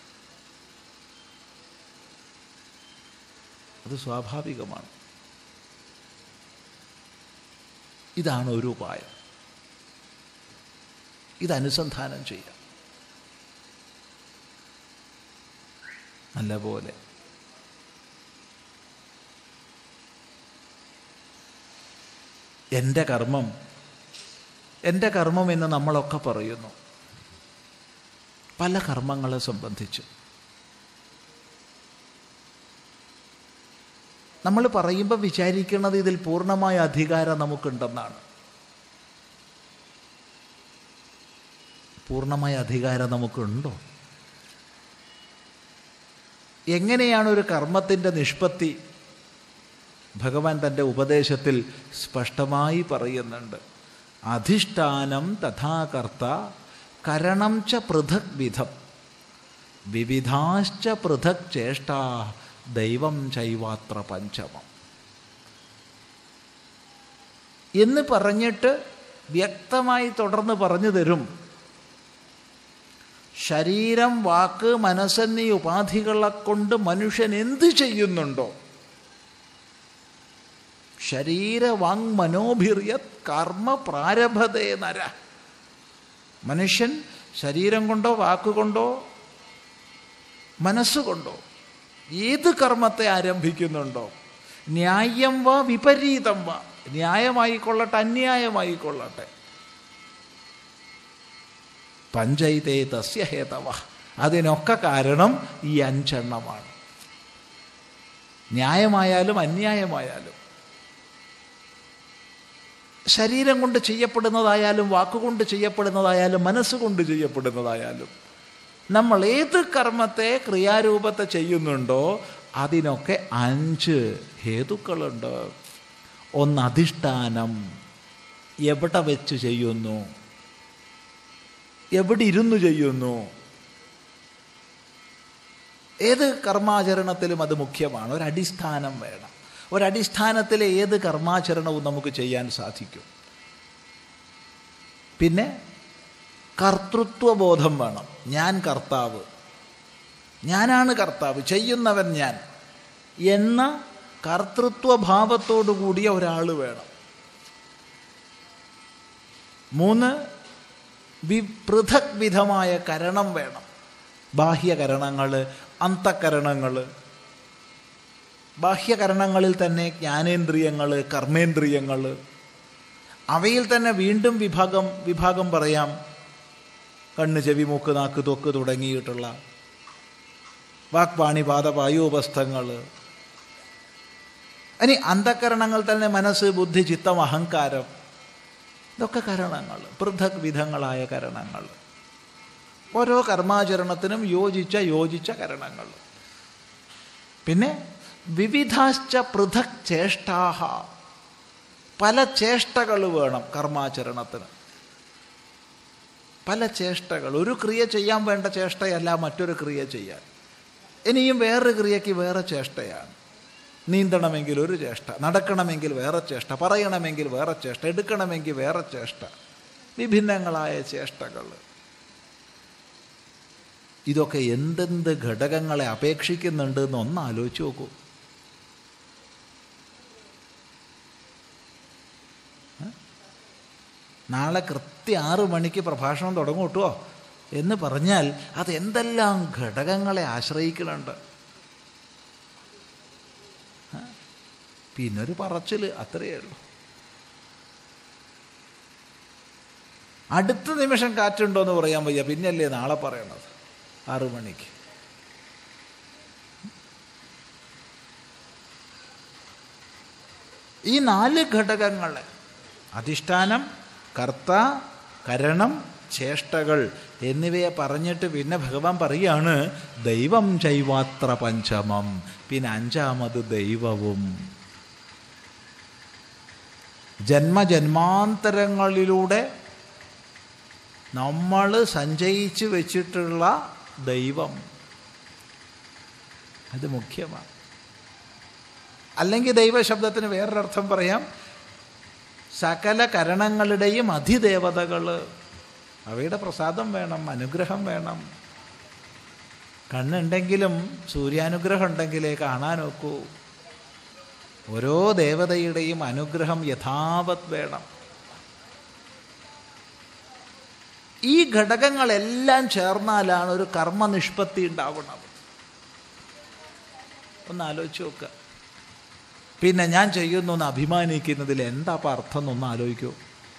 അത് സ്വാഭാവികമാണ് ഇതാണ് ഒരു ഉപായം ഇതനുസന്ധാനം ചെയ്യാം നല്ലപോലെ എൻ്റെ കർമ്മം എൻ്റെ കർമ്മം എന്ന് നമ്മളൊക്കെ പറയുന്നു പല കർമ്മങ്ങളെ സംബന്ധിച്ച് നമ്മൾ പറയുമ്പോൾ വിചാരിക്കുന്നത് ഇതിൽ പൂർണ്ണമായ അധികാരം നമുക്കുണ്ടെന്നാണ് പൂർണ്ണമായ അധികാരം നമുക്കുണ്ടോ എങ്ങനെയാണ് ഒരു കർമ്മത്തിൻ്റെ നിഷ്പത്തി ഭഗവാൻ തൻ്റെ ഉപദേശത്തിൽ സ്പഷ്ടമായി പറയുന്നുണ്ട് അധിഷ്ഠാനം തഥാകർത്ത കരണം ച പൃഥക് വിധം വിവിധാശ്ച പൃഥക് ചേഷ്ടാ ദൈവം ചൈവാത്ര പഞ്ചമം എന്ന് പറഞ്ഞിട്ട് വ്യക്തമായി തുടർന്ന് പറഞ്ഞു തരും ശരീരം വാക്ക് മനസ്സെന്നീ ഉപാധികളെ കൊണ്ട് മനുഷ്യൻ എന്ത് ചെയ്യുന്നുണ്ടോ ശരീര വാങ് മനോഭിറിയത് കർമ്മ പ്രാരഭതേ നര മനുഷ്യൻ ശരീരം കൊണ്ടോ വാക്കുകൊണ്ടോ മനസ്സുകൊണ്ടോ ഏത് കർമ്മത്തെ ആരംഭിക്കുന്നുണ്ടോ ന്യായം വാ വിപരീതം വാ ന്യായമായിക്കൊള്ളട്ടെ അന്യായമായിക്കൊള്ളട്ടെ പഞ്ചൈതേ തസ്യ ഹേതവ അതിനൊക്കെ കാരണം ഈ അഞ്ചെണ്ണമാണ് ന്യായമായാലും അന്യായമായാലും ശരീരം കൊണ്ട് ചെയ്യപ്പെടുന്നതായാലും വാക്കുകൊണ്ട് ചെയ്യപ്പെടുന്നതായാലും മനസ്സുകൊണ്ട് ചെയ്യപ്പെടുന്നതായാലും നമ്മൾ ഏത് കർമ്മത്തെ ക്രിയാരൂപത്തെ ചെയ്യുന്നുണ്ടോ അതിനൊക്കെ അഞ്ച് ഹേതുക്കളുണ്ട് ഒന്ന് അധിഷ്ഠാനം എവിടെ വെച്ച് ചെയ്യുന്നു എവിടെ ഇരുന്നു ചെയ്യുന്നു ഏത് കർമാചരണത്തിലും അത് മുഖ്യമാണ് ഒരടിസ്ഥാനം വേണം ഒരടിസ്ഥാനത്തിലെ ഏത് കർമാചരണവും നമുക്ക് ചെയ്യാൻ സാധിക്കും പിന്നെ കർത്തൃത്വബോധം വേണം ഞാൻ കർത്താവ് ഞാനാണ് കർത്താവ് ചെയ്യുന്നവൻ ഞാൻ എന്ന കർത്തൃത്വഭാവത്തോടു കൂടിയ ഒരാൾ വേണം മൂന്ന് വി പൃഥക് വിധമായ കരണം വേണം ബാഹ്യകരണങ്ങൾ അന്തക്കരണങ്ങൾ ബാഹ്യകരണങ്ങളിൽ തന്നെ ജ്ഞാനേന്ദ്രിയങ്ങൾ കർമ്മേന്ദ്രിയങ്ങൾ അവയിൽ തന്നെ വീണ്ടും വിഭാഗം വിഭാഗം പറയാം കണ്ണ് ചെവി മൂക്ക് നാക്ക് തൊക്ക് തുടങ്ങിയിട്ടുള്ള വാക്പാണി പാത വായുപസ്ഥങ്ങൾ ഇനി അന്ധകരണങ്ങൾ തന്നെ മനസ്സ് ബുദ്ധി ചിത്തം അഹങ്കാരം ഇതൊക്കെ കരണങ്ങൾ പൃഥക് വിധങ്ങളായ കരണങ്ങൾ ഓരോ കർമാചരണത്തിനും യോജിച്ച യോജിച്ച കരണങ്ങൾ പിന്നെ വിവിധാശ്ച പൃഥക് ചേഷ്ടാഹ പല ചേഷ്ടകൾ വേണം കർമാചരണത്തിന് പല ചേഷ്ടകൾ ഒരു ക്രിയ ചെയ്യാൻ വേണ്ട ചേഷ്ടയല്ല മറ്റൊരു ക്രിയ ചെയ്യാൻ ഇനിയും വേറൊരു ക്രിയയ്ക്ക് വേറെ ചേഷ്ടയാണ് നീന്തണമെങ്കിൽ ഒരു ചേഷ്ട നടക്കണമെങ്കിൽ വേറെ ചേഷ്ട പറയണമെങ്കിൽ വേറെ ചേഷ്ട എടുക്കണമെങ്കിൽ വേറെ ചേഷ്ട വിഭിന്നങ്ങളായ ചേഷ്ടകൾ ഇതൊക്കെ എന്തെന്ത് ഘടകങ്ങളെ അപേക്ഷിക്കുന്നുണ്ട് എന്ന് ഒന്ന് ആലോചിച്ച് നോക്കൂ നാളെ കൃത്യ ആറ് മണിക്ക് പ്രഭാഷണം തുടങ്ങും കേട്ടോ എന്ന് പറഞ്ഞാൽ അത് എന്തെല്ലാം ഘടകങ്ങളെ ആശ്രയിക്കുന്നുണ്ട് പിന്നൊരു പറച്ചിൽ അത്രയേ ഉള്ളൂ അടുത്ത നിമിഷം കാറ്റുണ്ടോ എന്ന് പറയാൻ വയ്യ പിന്നല്ലേ നാളെ പറയണത് ആറു മണിക്ക് ഈ നാല് ഘടകങ്ങളെ അധിഷ്ഠാനം കർത്ത കരണം ചേഷ്ടകൾ എന്നിവയെ പറഞ്ഞിട്ട് പിന്നെ ഭഗവാൻ പറയാണ് ദൈവം ചൈവാത്ര പഞ്ചമം പിന്നെ അഞ്ചാമത് ദൈവവും ജന്മജന്മാന്തരങ്ങളിലൂടെ നമ്മൾ സഞ്ചയിച്ച് വെച്ചിട്ടുള്ള ദൈവം അത് മുഖ്യമാണ് അല്ലെങ്കിൽ ദൈവശബ്ദത്തിന് വേറൊരർത്ഥം പറയാം സകല കരണങ്ങളുടെയും അധിദേവതകൾ അവയുടെ പ്രസാദം വേണം അനുഗ്രഹം വേണം കണ്ണുണ്ടെങ്കിലും സൂര്യാനുഗ്രഹം ഉണ്ടെങ്കിലേ കാണാൻ നോക്കൂ ഓരോ ദേവതയുടെയും അനുഗ്രഹം യഥാവത് വേണം ഈ ഘടകങ്ങളെല്ലാം ചേർന്നാലാണ് ഒരു കർമ്മനിഷ്പത്തി ഉണ്ടാവുന്നത് ഒന്ന് ആലോചിച്ച് നോക്കുക പിന്നെ ഞാൻ ചെയ്യുന്നു എന്ന് അഭിമാനിക്കുന്നതിൽ എന്താ അപ്പം അർത്ഥം എന്നൊന്ന് ആലോചിക്കൂ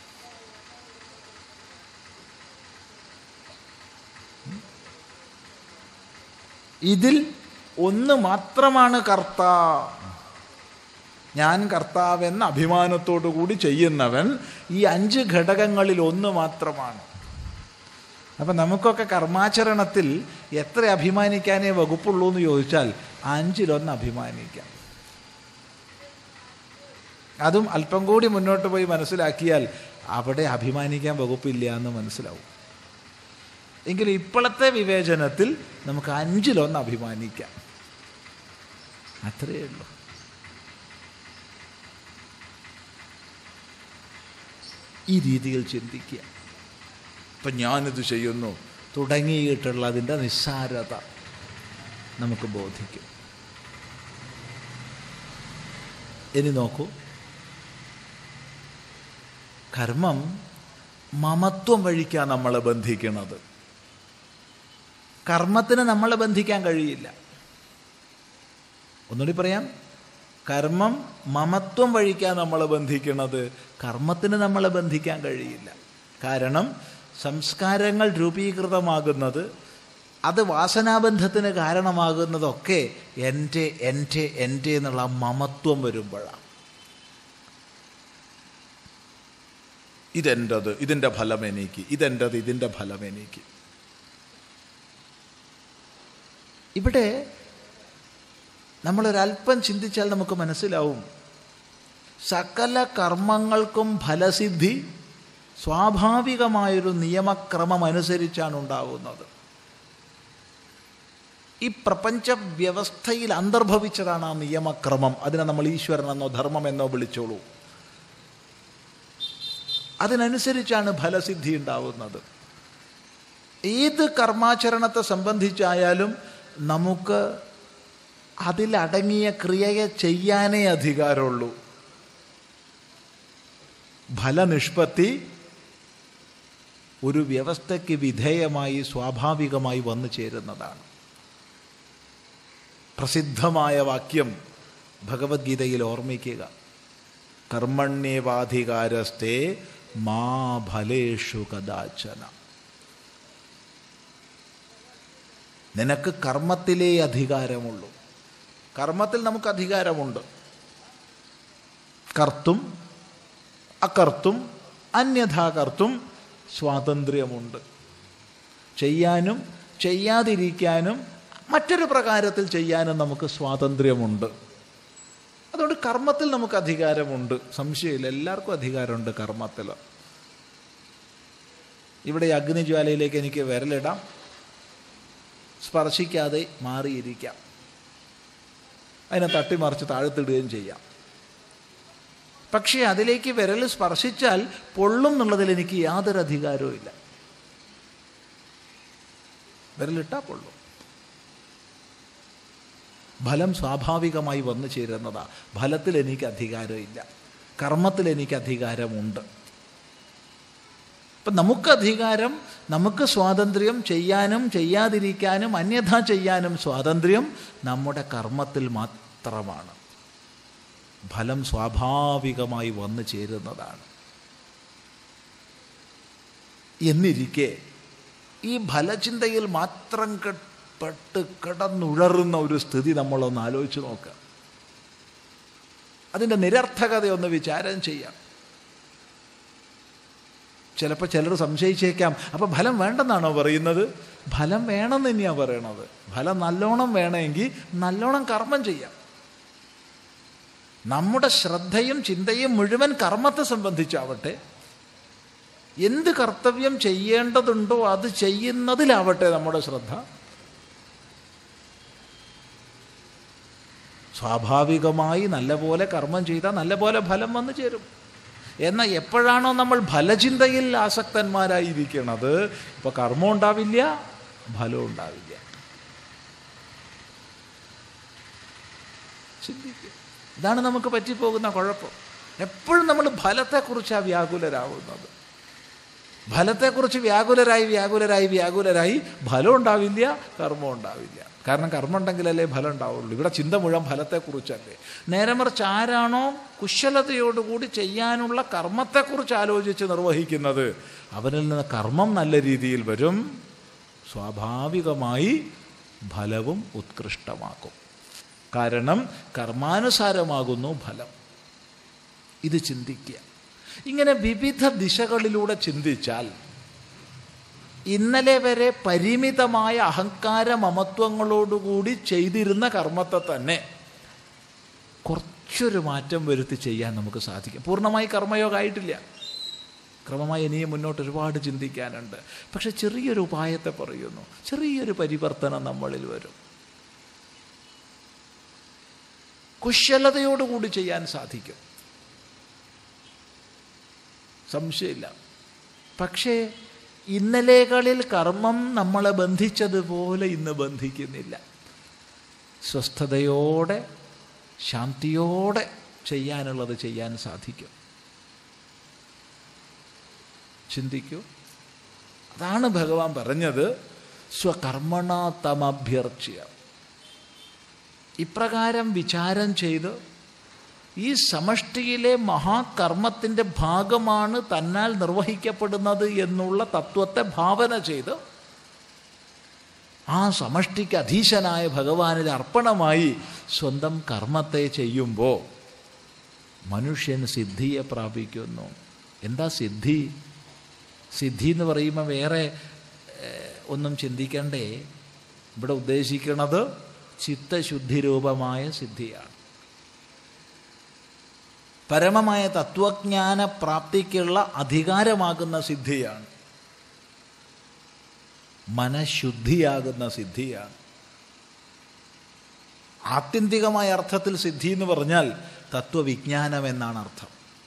ഇതിൽ ഒന്ന് മാത്രമാണ് കർത്ത ഞാൻ കർത്താവെന്ന അഭിമാനത്തോടു കൂടി ചെയ്യുന്നവൻ ഈ അഞ്ച് ഘടകങ്ങളിൽ ഒന്ന് മാത്രമാണ് അപ്പം നമുക്കൊക്കെ കർമാചരണത്തിൽ എത്ര അഭിമാനിക്കാനേ വകുപ്പുള്ളൂ എന്ന് ചോദിച്ചാൽ അഞ്ചിലൊന്ന് അഭിമാനിക്കാം അതും അല്പം കൂടി മുന്നോട്ട് പോയി മനസ്സിലാക്കിയാൽ അവിടെ അഭിമാനിക്കാൻ വകുപ്പില്ല എന്ന് മനസ്സിലാവും എങ്കിലും ഇപ്പോഴത്തെ വിവേചനത്തിൽ നമുക്ക് അഞ്ചിലൊന്ന് അഭിമാനിക്കാം അത്രയേ ഉള്ളൂ ഈ രീതിയിൽ ചിന്തിക്കുക ഇപ്പം ഞാനിത് ചെയ്യുന്നു തുടങ്ങിയിട്ടുള്ള അതിൻ്റെ നിസ്സാരത നമുക്ക് ബോധിക്കും ഇനി നോക്കൂ കർമ്മം മമത്വം വഴിക്കാണ് നമ്മളെ ബന്ധിക്കുന്നത് കർമ്മത്തിന് നമ്മളെ ബന്ധിക്കാൻ കഴിയില്ല ഒന്നുകൂടി പറയാം കർമ്മം മമത്വം വഴിക്കാൻ നമ്മളെ ബന്ധിക്കുന്നത് കർമ്മത്തിന് നമ്മളെ ബന്ധിക്കാൻ കഴിയില്ല കാരണം സംസ്കാരങ്ങൾ രൂപീകൃതമാകുന്നത് അത് വാസനാബന്ധത്തിന് കാരണമാകുന്നതൊക്കെ എൻ്റെ എൻ്റെ എൻ്റെ എന്നുള്ള മമത്വം വരുമ്പോഴാണ് ഇതെൻ്റത് ഇതിൻ്റെ ഫലം എനിക്ക് ഇതെൻ്റത് ഇതിൻ്റെ ഫലം എനിക്ക് ഇവിടെ നമ്മളൊരല്പം ചിന്തിച്ചാൽ നമുക്ക് മനസ്സിലാവും സകല കർമ്മങ്ങൾക്കും ഫലസിദ്ധി സ്വാഭാവികമായൊരു നിയമക്രമം അനുസരിച്ചാണ് ഉണ്ടാകുന്നത് ഈ പ്രപഞ്ച വ്യവസ്ഥയിൽ അന്തർഭവിച്ചതാണ് ആ നിയമക്രമം അതിനെ നമ്മൾ ഈശ്വരൻ എന്നോ ധർമ്മം എന്നോ വിളിച്ചോളൂ അതിനനുസരിച്ചാണ് ഫലസിദ്ധി ഉണ്ടാവുന്നത് ഏത് കർമാചരണത്തെ സംബന്ധിച്ചായാലും നമുക്ക് അതിലടങ്ങിയ ക്രിയയെ ചെയ്യാനേ അധികാരമുള്ളൂ ഫലനിഷ്പത്തി ഒരു വ്യവസ്ഥയ്ക്ക് വിധേയമായി സ്വാഭാവികമായി വന്നു ചേരുന്നതാണ് പ്രസിദ്ധമായ വാക്യം ഭഗവത്ഗീതയിൽ ഓർമ്മിക്കുക കർമ്മണ്യേവാധികാരസ്ഥേ മാ ഫലേഷു കദാചന നിനക്ക് കർമ്മത്തിലേ അധികാരമുള്ളൂ കർമ്മത്തിൽ നമുക്ക് അധികാരമുണ്ട് കർത്തും അകർത്തും അന്യഥാ കർത്തും സ്വാതന്ത്ര്യമുണ്ട് ചെയ്യാനും ചെയ്യാതിരിക്കാനും മറ്റൊരു പ്രകാരത്തിൽ ചെയ്യാനും നമുക്ക് സ്വാതന്ത്ര്യമുണ്ട് അതുകൊണ്ട് കർമ്മത്തിൽ നമുക്ക് അധികാരമുണ്ട് സംശയമില്ല എല്ലാവർക്കും അധികാരമുണ്ട് കർമ്മത്തിൽ ഇവിടെ ഈ അഗ്നിജ്വാലയിലേക്ക് എനിക്ക് വിരലിടാം സ്പർശിക്കാതെ മാറിയിരിക്കാം അതിനെ തട്ടിമറിച്ച് താഴ്ത്തിടുകയും ചെയ്യാം പക്ഷേ അതിലേക്ക് വിരൽ സ്പർശിച്ചാൽ പൊള്ളും എന്നുള്ളതിൽ എനിക്ക് യാതൊരു അധികാരവും ഇല്ല വിരലിട്ടാ പൊള്ളും ഫലം സ്വാഭാവികമായി വന്നു ചേരുന്നതാ ഫലത്തിൽ എനിക്ക് അധികാരമില്ല കർമ്മത്തിൽ എനിക്ക് അധികാരമുണ്ട് അപ്പം നമുക്ക് അധികാരം നമുക്ക് സ്വാതന്ത്ര്യം ചെയ്യാനും ചെയ്യാതിരിക്കാനും അന്യഥ ചെയ്യാനും സ്വാതന്ത്ര്യം നമ്മുടെ കർമ്മത്തിൽ മാത്രമാണ് ഫലം സ്വാഭാവികമായി വന്നു ചേരുന്നതാണ് എന്നിരിക്കെ ഈ ഫലചിന്തയിൽ മാത്രം പെട്ട് കിടന്നുഴറുന്ന ഒരു സ്ഥിതി നമ്മളൊന്ന് ആലോചിച്ച് നോക്കുക അതിൻ്റെ നിരർത്ഥകതയൊന്ന് വിചാരം ചെയ്യാം ചിലപ്പോൾ ചിലർ സംശയിച്ചേക്കാം അപ്പം ഫലം വേണ്ടെന്നാണോ പറയുന്നത് ഫലം വേണമെന്ന് തന്നെയാണ് പറയണത് ഫലം നല്ലോണം വേണമെങ്കിൽ നല്ലോണം കർമ്മം ചെയ്യാം നമ്മുടെ ശ്രദ്ധയും ചിന്തയും മുഴുവൻ കർമ്മത്തെ സംബന്ധിച്ചാവട്ടെ എന്ത് കർത്തവ്യം ചെയ്യേണ്ടതുണ്ടോ അത് ചെയ്യുന്നതിലാവട്ടെ നമ്മുടെ ശ്രദ്ധ സ്വാഭാവികമായി നല്ലപോലെ കർമ്മം ചെയ്താൽ നല്ലപോലെ ഫലം വന്നു ചേരും എന്നാൽ എപ്പോഴാണോ നമ്മൾ ഫലചിന്തയിൽ ആസക്തന്മാരായിരിക്കണത് ഇപ്പോൾ കർമ്മം ഉണ്ടാവില്ല ഫലം ഉണ്ടാവില്ല ചിന്തിക്കുക ഇതാണ് നമുക്ക് പറ്റിപ്പോകുന്ന കുഴപ്പം എപ്പോഴും നമ്മൾ ഫലത്തെക്കുറിച്ചാണ് വ്യാകുലരാകുന്നത് ഫലത്തെക്കുറിച്ച് വ്യാകുലരായി വ്യാകുലരായി വ്യാകുലരായി ഫലം ഉണ്ടാവില്ല കർമ്മം ഉണ്ടാവില്ല കാരണം കർമ്മം ഉണ്ടെങ്കിലല്ലേ ഫലം ഉണ്ടാവുള്ളൂ ഇവിടെ ചിന്ത മുഴുവൻ ഫലത്തെക്കുറിച്ചല്ലേ നേരെ മറിച്ച് ആരാണോ കുശലതയോടുകൂടി ചെയ്യാനുള്ള കർമ്മത്തെക്കുറിച്ച് ആലോചിച്ച് നിർവഹിക്കുന്നത് അവനിൽ നിന്ന് കർമ്മം നല്ല രീതിയിൽ വരും സ്വാഭാവികമായി ഫലവും ഉത്കൃഷ്ടമാക്കും കാരണം കർമാനുസാരമാകുന്നു ഫലം ഇത് ചിന്തിക്കുക ഇങ്ങനെ വിവിധ ദിശകളിലൂടെ ചിന്തിച്ചാൽ ഇന്നലെ വരെ പരിമിതമായ അഹങ്കാര മമത്വങ്ങളോടുകൂടി ചെയ്തിരുന്ന കർമ്മത്തെ തന്നെ കുറച്ചൊരു മാറ്റം വരുത്തി ചെയ്യാൻ നമുക്ക് സാധിക്കും പൂർണ്ണമായി കർമ്മയോഗമായിട്ടില്ല ക്രമമായി ഇനിയും മുന്നോട്ട് ഒരുപാട് ചിന്തിക്കാനുണ്ട് പക്ഷെ ചെറിയൊരു ഉപായത്തെ പറയുന്നു ചെറിയൊരു പരിവർത്തനം നമ്മളിൽ വരും കുശലതയോടുകൂടി ചെയ്യാൻ സാധിക്കും സംശയമില്ല പക്ഷേ ഇന്നലെകളിൽ കർമ്മം നമ്മളെ ബന്ധിച്ചതുപോലെ ഇന്ന് ബന്ധിക്കുന്നില്ല സ്വസ്ഥതയോടെ ശാന്തിയോടെ ചെയ്യാനുള്ളത് ചെയ്യാൻ സാധിക്കും ചിന്തിക്കൂ അതാണ് ഭഗവാൻ പറഞ്ഞത് സ്വകർമ്മണ തമഭ്യർച്ച്യ ഇപ്രകാരം വിചാരം ചെയ്ത് ഈ സമഷ്ടിയിലെ മഹാകർമ്മത്തിൻ്റെ ഭാഗമാണ് തന്നാൽ നിർവഹിക്കപ്പെടുന്നത് എന്നുള്ള തത്വത്തെ ഭാവന ചെയ്ത് ആ സമഷ്ടിക്ക് അധീശനായ ഭഗവാനിൽ അർപ്പണമായി സ്വന്തം കർമ്മത്തെ ചെയ്യുമ്പോൾ മനുഷ്യൻ സിദ്ധിയെ പ്രാപിക്കുന്നു എന്താ സിദ്ധി സിദ്ധി എന്ന് പറയുമ്പോൾ വേറെ ഒന്നും ചിന്തിക്കണ്ടേ ഇവിടെ ഉദ്ദേശിക്കുന്നത് ചിത്തശുദ്ധി രൂപമായ സിദ്ധിയാണ് പരമമായ തത്വജ്ഞാന പ്രാപ്തിക്കുള്ള അധികാരമാകുന്ന സിദ്ധിയാണ് മനഃശുദ്ധിയാകുന്ന സിദ്ധിയാണ് ആത്യന്തികമായ അർത്ഥത്തിൽ സിദ്ധി എന്ന് പറഞ്ഞാൽ തത്വവിജ്ഞാനം എന്നാണ് അർത്ഥം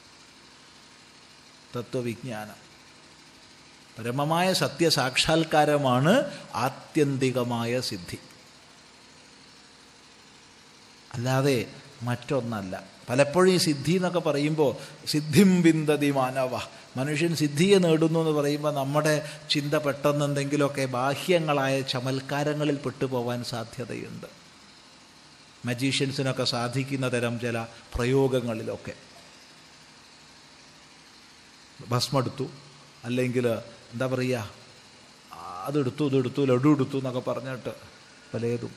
തത്വവിജ്ഞാനം പരമമായ സത്യസാക്ഷാത്കാരമാണ് ആത്യന്തികമായ സിദ്ധി അല്ലാതെ മറ്റൊന്നല്ല പലപ്പോഴും ഈ സിദ്ധി എന്നൊക്കെ പറയുമ്പോൾ സിദ്ധിം ബിന്ദതി മാനവ മനുഷ്യൻ സിദ്ധിയെ നേടുന്നു എന്ന് പറയുമ്പോൾ നമ്മുടെ ചിന്ത പെട്ടെന്ന് എന്തെങ്കിലുമൊക്കെ ബാഹ്യങ്ങളായ ചമൽക്കാരങ്ങളിൽ പെട്ടുപോകാൻ സാധ്യതയുണ്ട് മജീഷ്യൻസിനൊക്കെ സാധിക്കുന്ന തരം ചില പ്രയോഗങ്ങളിലൊക്കെ ഭസ്മെടുത്തു അല്ലെങ്കിൽ എന്താ പറയുക അതെടുത്തു ഇതെടുത്തു ലഡു എടുത്തു എന്നൊക്കെ പറഞ്ഞിട്ട് പലതും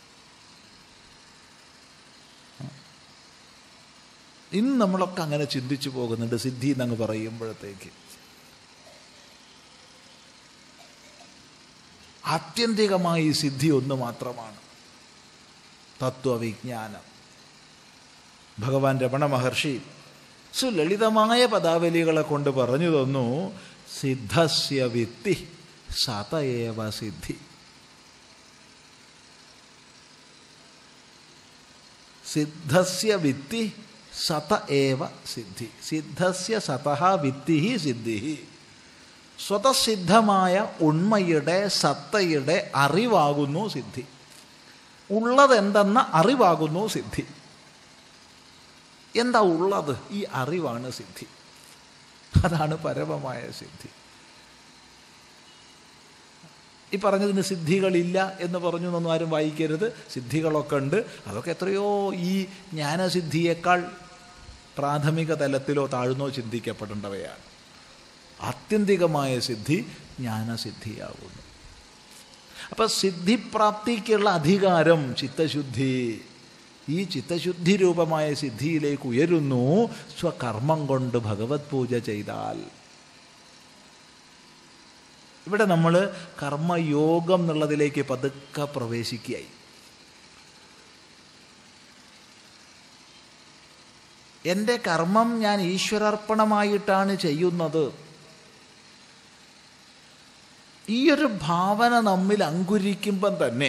ഇന്ന് നമ്മളൊക്കെ അങ്ങനെ ചിന്തിച്ചു പോകുന്നുണ്ട് സിദ്ധി എന്നങ്ങ് പറയുമ്പോഴത്തേക്ക് ആത്യന്തികമായി സിദ്ധി ഒന്ന് മാത്രമാണ് തത്വവിജ്ഞാനം ഭഗവാൻ രമണ മഹർഷി സുലളിതമായ പദാവലികളെ കൊണ്ട് പറഞ്ഞു തന്നു സിദ്ധസ്യ വിത്തി സതയേവ സിദ്ധി സിദ്ധസ്യ വിത്തി സത ഏവ സിദ്ധി സിദ്ധസ്യ സതഹ വിത്തി സിദ്ധി സ്വതസിദ്ധമായ ഉണ്മയുടെ സത്തയുടെ അറിവാകുന്നു സിദ്ധി ഉള്ളതെന്തെന്ന അറിവാകുന്നു സിദ്ധി എന്താ ഉള്ളത് ഈ അറിവാണ് സിദ്ധി അതാണ് പരമമായ സിദ്ധി ഈ പറഞ്ഞതിന് സിദ്ധികളില്ല എന്ന് പറഞ്ഞു എന്നൊന്നും ആരും വായിക്കരുത് സിദ്ധികളൊക്കെ ഉണ്ട് അതൊക്കെ എത്രയോ ഈ ജ്ഞാനസിദ്ധിയേക്കാൾ പ്രാഥമിക തലത്തിലോ താഴ്ന്നോ ചിന്തിക്കപ്പെടേണ്ടവയാണ് ആത്യന്തികമായ സിദ്ധി ജ്ഞാനസിദ്ധിയാകുന്നു അപ്പം സിദ്ധിപ്രാപ്തിക്കുള്ള അധികാരം ചിത്തശുദ്ധി ഈ ചിത്തശുദ്ധി രൂപമായ സിദ്ധിയിലേക്ക് ഉയരുന്നു സ്വകർമ്മം കൊണ്ട് ഭഗവത് പൂജ ചെയ്താൽ ഇവിടെ നമ്മൾ കർമ്മയോഗം എന്നുള്ളതിലേക്ക് പതുക്കെ പ്രവേശിക്കുകയായി എൻ്റെ കർമ്മം ഞാൻ ഈശ്വരാർപ്പണമായിട്ടാണ് ചെയ്യുന്നത് ഈ ഒരു ഭാവന നമ്മിൽ അങ്കുരിക്കുമ്പം തന്നെ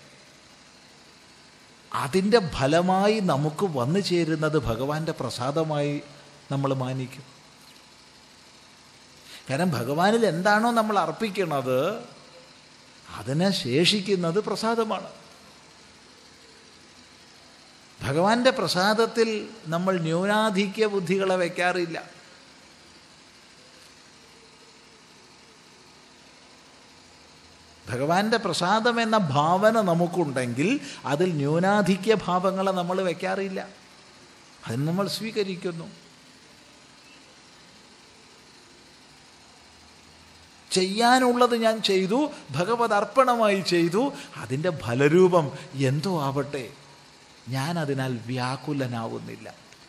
അതിൻ്റെ ഫലമായി നമുക്ക് വന്നു ചേരുന്നത് ഭഗവാന്റെ പ്രസാദമായി നമ്മൾ മാനിക്കും കാരണം ഭഗവാനിൽ എന്താണോ നമ്മൾ അർപ്പിക്കുന്നത് അതിനെ ശേഷിക്കുന്നത് പ്രസാദമാണ് ഭഗവാന്റെ പ്രസാദത്തിൽ നമ്മൾ ന്യൂനാധിക്യ ബുദ്ധികളെ വയ്ക്കാറില്ല ഭഗവാന്റെ പ്രസാദം എന്ന ഭാവന നമുക്കുണ്ടെങ്കിൽ അതിൽ ന്യൂനാധിക്യ ഭാവങ്ങളെ നമ്മൾ വയ്ക്കാറില്ല അത് നമ്മൾ സ്വീകരിക്കുന്നു ചെയ്യാനുള്ളത് ഞാൻ ചെയ്തു ഭഗവത് അർപ്പണമായി ചെയ്തു അതിൻ്റെ ഫലരൂപം എന്തോ ആവട്ടെ ഞാൻ അതിനാൽ വ്യാകുലനാവുന്നില്ല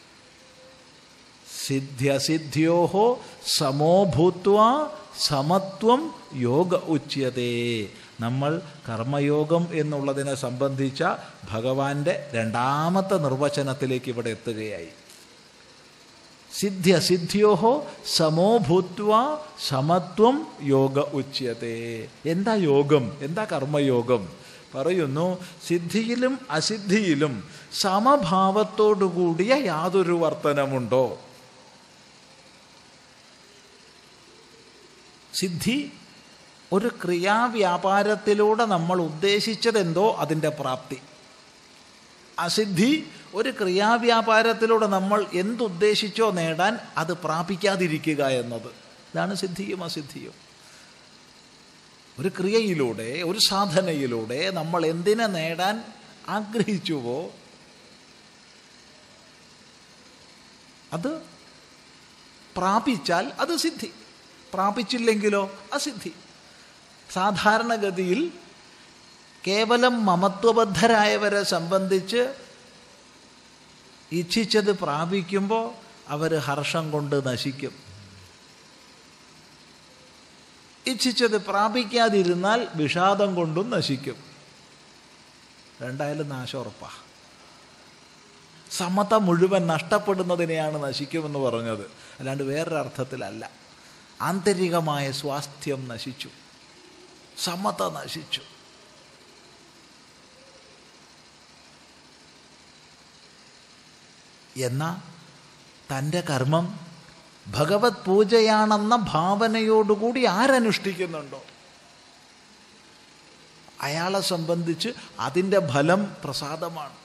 സിദ്ധ്യസിദ്ധ്യോഹോ സമോഭൂത്വ സമത്വം യോഗ ഉച്യതേ നമ്മൾ കർമ്മയോഗം എന്നുള്ളതിനെ സംബന്ധിച്ച ഭഗവാന്റെ രണ്ടാമത്തെ നിർവചനത്തിലേക്ക് ഇവിടെ എത്തുകയായി സിദ്ധ്യസിദ്ധ്യോ സമോ ഭൂത്വ സമത്വം യോഗ ഉച്യത്തെ എന്താ യോഗം എന്താ കർമ്മയോഗം പറയുന്നു സിദ്ധിയിലും അസിദ്ധിയിലും സമഭാവത്തോടുകൂടിയ യാതൊരു വർത്തനമുണ്ടോ സിദ്ധി ഒരു ക്രിയാവ്യാപാരത്തിലൂടെ നമ്മൾ ഉദ്ദേശിച്ചതെന്തോ അതിൻ്റെ പ്രാപ്തി അസിദ്ധി ഒരു ക്രിയാവ്യാപാരത്തിലൂടെ നമ്മൾ എന്തുദ്ദേശിച്ചോ നേടാൻ അത് പ്രാപിക്കാതിരിക്കുക എന്നത് ഇതാണ് സിദ്ധിയും അസിദ്ധിയും ഒരു ക്രിയയിലൂടെ ഒരു സാധനയിലൂടെ നമ്മൾ എന്തിനെ നേടാൻ ആഗ്രഹിച്ചുവോ അത് പ്രാപിച്ചാൽ അത് സിദ്ധി പ്രാപിച്ചില്ലെങ്കിലോ അസിദ്ധി സാധാരണഗതിയിൽ കേവലം മമത്വബദ്ധരായവരെ സംബന്ധിച്ച് ഇച്ഛിച്ചത് പ്രാപിക്കുമ്പോൾ അവർ ഹർഷം കൊണ്ട് നശിക്കും ഇച്ഛിച്ചത് പ്രാപിക്കാതിരുന്നാൽ വിഷാദം കൊണ്ടും നശിക്കും രണ്ടായാലും നാശം ഉറപ്പാ സമത മുഴുവൻ നഷ്ടപ്പെടുന്നതിനെയാണ് നശിക്കുമെന്ന് പറഞ്ഞത് അല്ലാണ്ട് വേറൊരു അർത്ഥത്തിലല്ല ആന്തരികമായ സ്വാസ്ഥ്യം നശിച്ചു സമത നശിച്ചു എന്നാൽ തൻ്റെ കർമ്മം ഭഗവത് പൂജയാണെന്ന ഭാവനയോടുകൂടി ആരനുഷ്ഠിക്കുന്നുണ്ടോ അയാളെ സംബന്ധിച്ച് അതിൻ്റെ ഫലം പ്രസാദമാണ്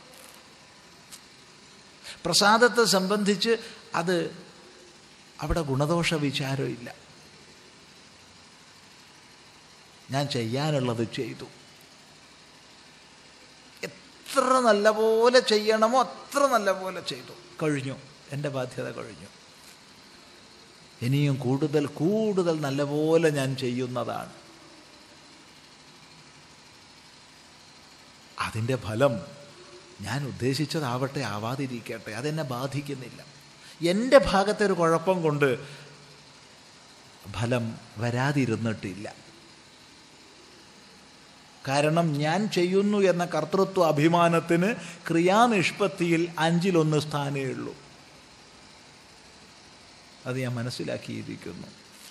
പ്രസാദത്തെ സംബന്ധിച്ച് അത് അവിടെ ഗുണദോഷ വിചാരമില്ല ഞാൻ ചെയ്യാനുള്ളത് ചെയ്തു എത്ര നല്ലപോലെ ചെയ്യണമോ അത്ര നല്ലപോലെ ചെയ്തു കഴിഞ്ഞു എൻ്റെ ബാധ്യത കഴിഞ്ഞു ഇനിയും കൂടുതൽ കൂടുതൽ നല്ലപോലെ ഞാൻ ചെയ്യുന്നതാണ് അതിൻ്റെ ഫലം ഞാൻ ഉദ്ദേശിച്ചതാവട്ടെ ആവാതിരിക്കട്ടെ അതെന്നെ ബാധിക്കുന്നില്ല എൻ്റെ ഭാഗത്തെ ഒരു കുഴപ്പം കൊണ്ട് ഫലം വരാതിരുന്നിട്ടില്ല കാരണം ഞാൻ ചെയ്യുന്നു എന്ന കർത്തൃത്വ അഭിമാനത്തിന് ക്രിയാനിഷ്പത്തിയിൽ അഞ്ചിലൊന്ന് സ്ഥാനേ ഉള്ളൂ അത് ഞാൻ മനസ്സിലാക്കിയിരിക്കുന്നു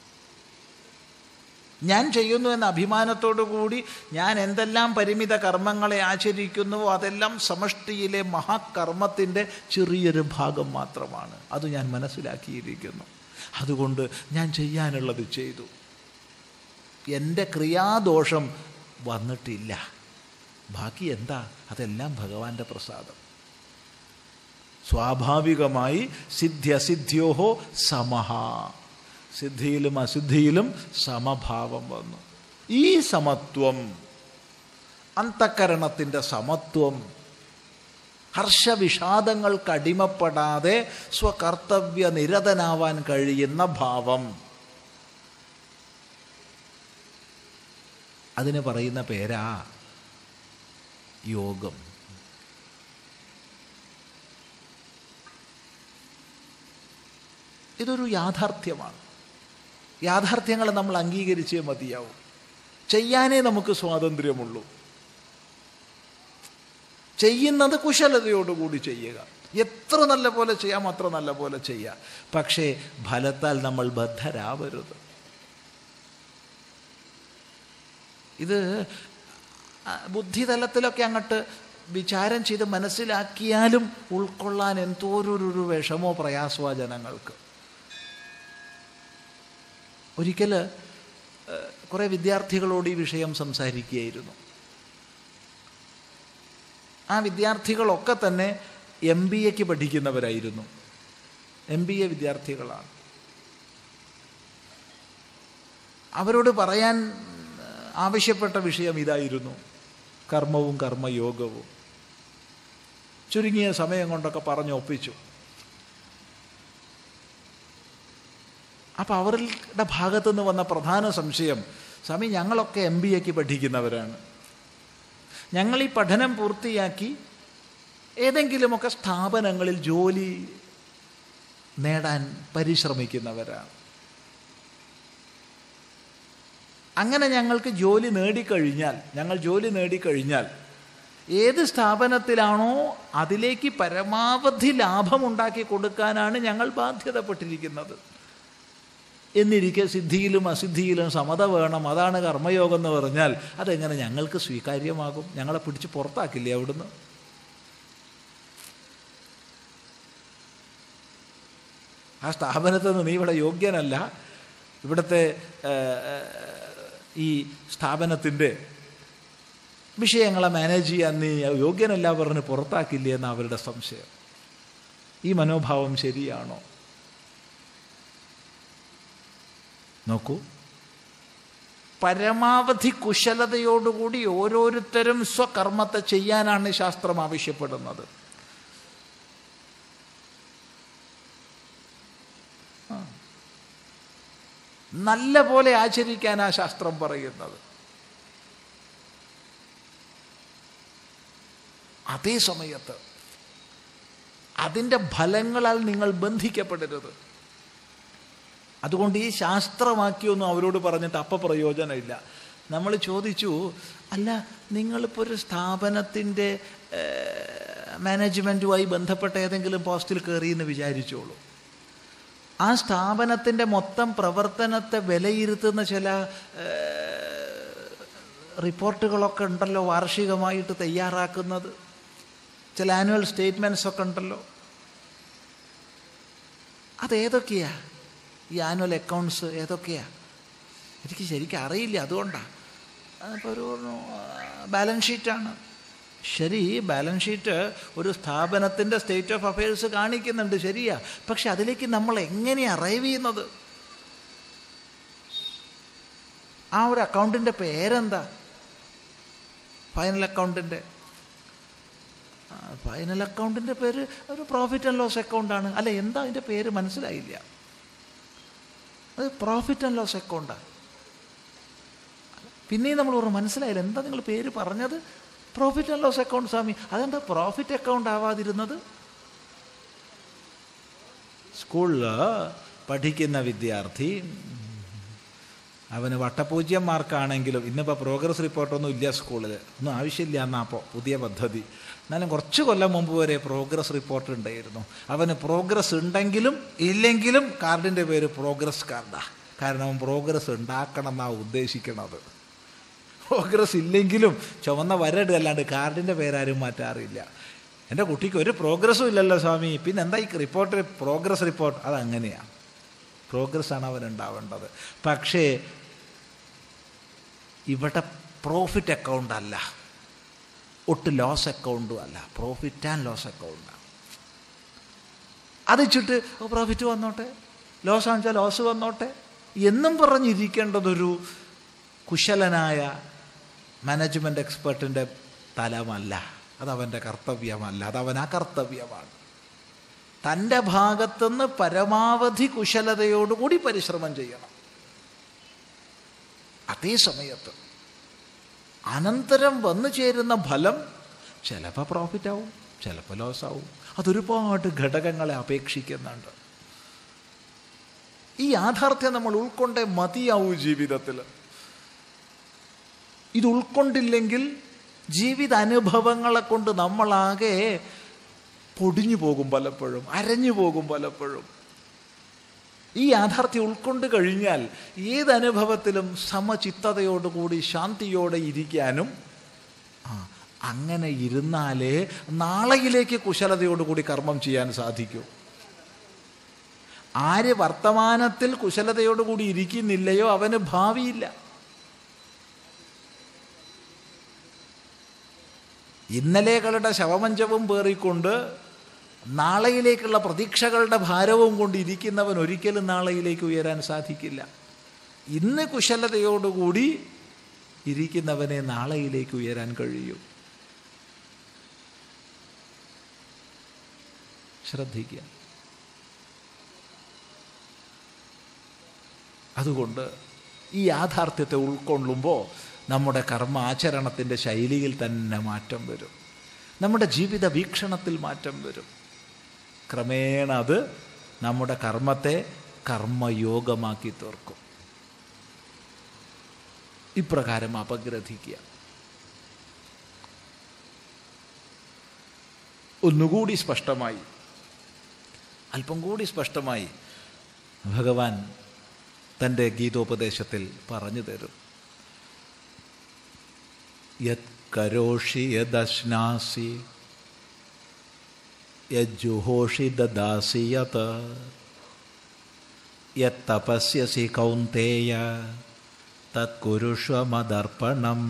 ഞാൻ ചെയ്യുന്നു എന്ന അഭിമാനത്തോടു കൂടി ഞാൻ എന്തെല്ലാം പരിമിത കർമ്മങ്ങളെ ആചരിക്കുന്നുവോ അതെല്ലാം സമഷ്ടിയിലെ മഹാകർമ്മത്തിൻ്റെ ചെറിയൊരു ഭാഗം മാത്രമാണ് അത് ഞാൻ മനസ്സിലാക്കിയിരിക്കുന്നു അതുകൊണ്ട് ഞാൻ ചെയ്യാനുള്ളത് ചെയ്തു എൻ്റെ ക്രിയാദോഷം വന്നിട്ടില്ല ബാക്കി എന്താ അതെല്ലാം ഭഗവാന്റെ പ്രസാദം സ്വാഭാവികമായി സിദ്ധ്യസിദ്ധ്യോഹോ സമഹ സിദ്ധിയിലും അസിദ്ധിയിലും സമഭാവം വന്നു ഈ സമത്വം അന്തക്കരണത്തിൻ്റെ സമത്വം ഹർഷവിഷാദങ്ങൾക്ക് അടിമപ്പെടാതെ സ്വകർത്തവ്യ നിരതനാവാൻ കഴിയുന്ന ഭാവം അതിന് പറയുന്ന പേരാ യോഗം ഇതൊരു യാഥാർത്ഥ്യമാണ് യാഥാർത്ഥ്യങ്ങളെ നമ്മൾ അംഗീകരിച്ചേ മതിയാവും ചെയ്യാനേ നമുക്ക് സ്വാതന്ത്ര്യമുള്ളൂ ചെയ്യുന്നത് കുശലതയോടുകൂടി ചെയ്യുക എത്ര നല്ല പോലെ ചെയ്യാം അത്ര നല്ല പോലെ ചെയ്യുക പക്ഷേ ഫലത്താൽ നമ്മൾ ബദ്ധരാവരുത് ഇത് ബുദ്ധിതലത്തിലൊക്കെ അങ്ങോട്ട് വിചാരം ചെയ്ത് മനസ്സിലാക്കിയാലും ഉൾക്കൊള്ളാൻ എന്തോരൊരു വിഷമോ പ്രയാസമോ ജനങ്ങൾക്ക് ഒരിക്കൽ കുറേ വിദ്യാർത്ഥികളോട് ഈ വിഷയം സംസാരിക്കുകയായിരുന്നു ആ വിദ്യാർത്ഥികളൊക്കെ തന്നെ എം ബി എക്ക് പഠിക്കുന്നവരായിരുന്നു എം ബി എ വിദ്യാർത്ഥികളാണ് അവരോട് പറയാൻ ആവശ്യപ്പെട്ട വിഷയം ഇതായിരുന്നു കർമ്മവും കർമ്മയോഗവും ചുരുങ്ങിയ സമയം കൊണ്ടൊക്കെ പറഞ്ഞു ഒപ്പിച്ചു അപ്പം അവരുടെ ഭാഗത്തുനിന്ന് വന്ന പ്രധാന സംശയം സ്വാമി ഞങ്ങളൊക്കെ എം ബി എക്ക് പഠിക്കുന്നവരാണ് ഞങ്ങൾ ഈ പഠനം പൂർത്തിയാക്കി ഏതെങ്കിലുമൊക്കെ സ്ഥാപനങ്ങളിൽ ജോലി നേടാൻ പരിശ്രമിക്കുന്നവരാണ് അങ്ങനെ ഞങ്ങൾക്ക് ജോലി നേടിക്കഴിഞ്ഞാൽ ഞങ്ങൾ ജോലി നേടിക്കഴിഞ്ഞാൽ ഏത് സ്ഥാപനത്തിലാണോ അതിലേക്ക് പരമാവധി ലാഭമുണ്ടാക്കി കൊടുക്കാനാണ് ഞങ്ങൾ ബാധ്യതപ്പെട്ടിരിക്കുന്നത് എന്നിരിക്കെ സിദ്ധിയിലും അസിദ്ധിയിലും സമത വേണം അതാണ് കർമ്മയോഗം എന്ന് പറഞ്ഞാൽ അതെങ്ങനെ ഞങ്ങൾക്ക് സ്വീകാര്യമാകും ഞങ്ങളെ പിടിച്ച് പുറത്താക്കില്ലേ അവിടുന്ന് ആ സ്ഥാപനത്തിൽ നിന്ന് നീ ഇവിടെ യോഗ്യനല്ല ഇവിടുത്തെ ഈ സ്ഥാപനത്തിൻ്റെ വിഷയങ്ങളെ മാനേജ് ചെയ്യാൻ നീ യോഗ്യനല്ല പറഞ്ഞ് പുറത്താക്കില്ലേ എന്ന അവരുടെ സംശയം ഈ മനോഭാവം ശരിയാണോ നോക്കൂ പരമാവധി കുശലതയോടുകൂടി ഓരോരുത്തരും സ്വകർമ്മത്തെ ചെയ്യാനാണ് ശാസ്ത്രം ആവശ്യപ്പെടുന്നത് നല്ല പോലെ ആചരിക്കാനാ ശാസ്ത്രം പറയുന്നത് അതേ സമയത്ത് അതിൻ്റെ ഫലങ്ങളാൽ നിങ്ങൾ ബന്ധിക്കപ്പെടരുത് അതുകൊണ്ട് ഈ ശാസ്ത്രമാക്കിയൊന്നും അവരോട് പറഞ്ഞിട്ട് അപ്പം പ്രയോജനമില്ല നമ്മൾ ചോദിച്ചു അല്ല നിങ്ങളിപ്പോൾ ഒരു സ്ഥാപനത്തിൻ്റെ മാനേജ്മെൻറ്റുമായി ബന്ധപ്പെട്ട ഏതെങ്കിലും പോസ്റ്റിൽ കയറി എന്ന് വിചാരിച്ചോളൂ ആ സ്ഥാപനത്തിൻ്റെ മൊത്തം പ്രവർത്തനത്തെ വിലയിരുത്തുന്ന ചില റിപ്പോർട്ടുകളൊക്കെ ഉണ്ടല്ലോ വാർഷികമായിട്ട് തയ്യാറാക്കുന്നത് ചില ആനുവൽ സ്റ്റേറ്റ്മെൻറ്റ്സ് ഒക്കെ ഉണ്ടല്ലോ അതേതൊക്കെയാ ഈ ആനുവൽ അക്കൗണ്ട്സ് ഏതൊക്കെയാ എനിക്ക് ശരിക്കും അറിയില്ല അതുകൊണ്ടാണ് അതിപ്പോൾ ഒരു ബാലൻസ് ഷീറ്റാണ് ശരി ബാലൻസ് ഷീറ്റ് ഒരു സ്ഥാപനത്തിൻ്റെ സ്റ്റേറ്റ് ഓഫ് അഫയേഴ്സ് കാണിക്കുന്നുണ്ട് ശരിയാ പക്ഷെ അതിലേക്ക് നമ്മൾ എങ്ങനെ അറൈവ് ചെയ്യുന്നത് ആ ഒരു അക്കൗണ്ടിൻ്റെ പേരെന്താ ഫൈനൽ അക്കൗണ്ടിൻ്റെ ഫൈനൽ അക്കൗണ്ടിൻ്റെ പേര് ഒരു പ്രോഫിറ്റ് ആൻഡ് ലോസ് അക്കൗണ്ടാണ് അല്ല എന്താ അതിൻ്റെ പേര് മനസ്സിലായില്ല അത് പ്രോഫിറ്റ് ആൻഡ് ലോസ് അക്കൗണ്ടാണ് പിന്നെയും നമ്മൾ പറഞ്ഞു മനസ്സിലായില്ല എന്താ നിങ്ങൾ പേര് പറഞ്ഞത് പ്രോഫിറ്റ് ആൻഡ് ലോസ് അക്കൗണ്ട് സ്വാമി അതെന്താ പ്രോഫിറ്റ് അക്കൗണ്ട് ആവാതിരുന്നത് സ്കൂളിൽ പഠിക്കുന്ന വിദ്യാർത്ഥി അവന് വട്ടപൂജ്യം മാർക്കാണെങ്കിലും ഇന്നിപ്പോൾ പ്രോഗ്രസ് റിപ്പോർട്ടൊന്നും ഇല്ല സ്കൂളിൽ ഒന്നും ആവശ്യമില്ല എന്നാ അപ്പോൾ പുതിയ പദ്ധതി എന്നാലും കുറച്ച് കൊല്ലം മുമ്പ് വരെ പ്രോഗ്രസ് റിപ്പോർട്ട് ഉണ്ടായിരുന്നു അവന് പ്രോഗ്രസ് ഉണ്ടെങ്കിലും ഇല്ലെങ്കിലും കാർഡിൻ്റെ പേര് പ്രോഗ്രസ് കാർഡാണ് കാരണം അവൻ പ്രോഗ്രസ് ഉണ്ടാക്കണം എന്നാണ് ഉദ്ദേശിക്കണത് പ്രോഗ്രസ് ഇല്ലെങ്കിലും ചുവന്ന വരട് അല്ലാണ്ട് കാർഡിൻ്റെ പേരാരും മാറ്റാറില്ല എൻ്റെ കുട്ടിക്ക് ഒരു പ്രോഗ്രസ്സും ഇല്ലല്ലോ സ്വാമി പിന്നെ എന്താ ഈ റിപ്പോർട്ട് പ്രോഗ്രസ് റിപ്പോർട്ട് അതങ്ങനെയാണ് പ്രോഗ്രസ്സാണ് അവൻ ഉണ്ടാവേണ്ടത് പക്ഷേ ഇവിടെ പ്രോഫിറ്റ് അക്കൗണ്ട് അല്ല ഒട്ട് ലോസ് അക്കൗണ്ടും അല്ല പ്രോഫിറ്റ് ആൻഡ് ലോസ് അക്കൗണ്ടാണ് അത് വെച്ചിട്ട് പ്രോഫിറ്റ് വന്നോട്ടെ ലോസ് ആണെച്ചാൽ ലോസ് വന്നോട്ടെ എന്നും പറഞ്ഞിരിക്കേണ്ടതൊരു കുശലനായ മാനേജ്മെൻറ്റ് എക്സ്പേർട്ടിൻ്റെ തലമല്ല അതവൻ്റെ കർത്തവ്യമല്ല അതവൻ അകർത്തവ്യമാണ് തൻ്റെ ഭാഗത്തുനിന്ന് പരമാവധി കുശലതയോടുകൂടി പരിശ്രമം ചെയ്യണം അതേ സമയത്ത് അനന്തരം വന്നു ചേരുന്ന ഫലം ചിലപ്പോൾ പ്രോഫിറ്റ് ആവും ചിലപ്പോൾ ലോസ് ആവും അതൊരുപാട് ഘടകങ്ങളെ അപേക്ഷിക്കുന്നുണ്ട് ഈ യാഥാർത്ഥ്യം നമ്മൾ ഉൾക്കൊണ്ടേ മതിയാവൂ ജീവിതത്തിൽ ഇത് ഉൾക്കൊണ്ടില്ലെങ്കിൽ ജീവിത അനുഭവങ്ങളെ കൊണ്ട് നമ്മളാകെ പൊടിഞ്ഞു പോകും പലപ്പോഴും അരഞ്ഞു പോകും പലപ്പോഴും ഈ യാഥാർത്ഥ്യം ഉൾക്കൊണ്ട് കഴിഞ്ഞാൽ ഏത് അനുഭവത്തിലും സമചിത്തതയോടുകൂടി ശാന്തിയോടെ ഇരിക്കാനും ആ അങ്ങനെ ഇരുന്നാലേ നാളെയിലേക്ക് കുശലതയോടുകൂടി കർമ്മം ചെയ്യാൻ സാധിക്കൂ ആര് വർത്തമാനത്തിൽ കുശലതയോടുകൂടി ഇരിക്കുന്നില്ലയോ അവന് ഭാവിയില്ല ഇന്നലെകളുടെ ശവമഞ്ചവും പേറിക്കൊണ്ട് നാളെയിലേക്കുള്ള പ്രതീക്ഷകളുടെ ഭാരവും കൊണ്ട് ഇരിക്കുന്നവൻ ഒരിക്കലും നാളെയിലേക്ക് ഉയരാൻ സാധിക്കില്ല ഇന്ന് കുശലതയോടുകൂടി ഇരിക്കുന്നവനെ നാളെയിലേക്ക് ഉയരാൻ കഴിയും ശ്രദ്ധിക്കുക അതുകൊണ്ട് ഈ യാഥാർത്ഥ്യത്തെ ഉൾക്കൊള്ളുമ്പോൾ നമ്മുടെ കർമ്മ ആചരണത്തിൻ്റെ ശൈലിയിൽ തന്നെ മാറ്റം വരും നമ്മുടെ ജീവിത വീക്ഷണത്തിൽ മാറ്റം വരും ക്രമേണ അത് നമ്മുടെ കർമ്മത്തെ കർമ്മയോഗമാക്കി തീർക്കും ഇപ്രകാരം അപഗ്രഥിക്കുക ഒന്നുകൂടി സ്പഷ്ടമായി അല്പം കൂടി സ്പഷ്ടമായി ഭഗവാൻ തൻ്റെ ഗീതോപദേശത്തിൽ പറഞ്ഞു തരും യത് കരോഷി യദശ്നാസി യജ്ജുഹോഷി ദദാസി യത് യത് തപസ്യസി കൗന്തേയ തത്കുരുഷ്വമദർപ്പണം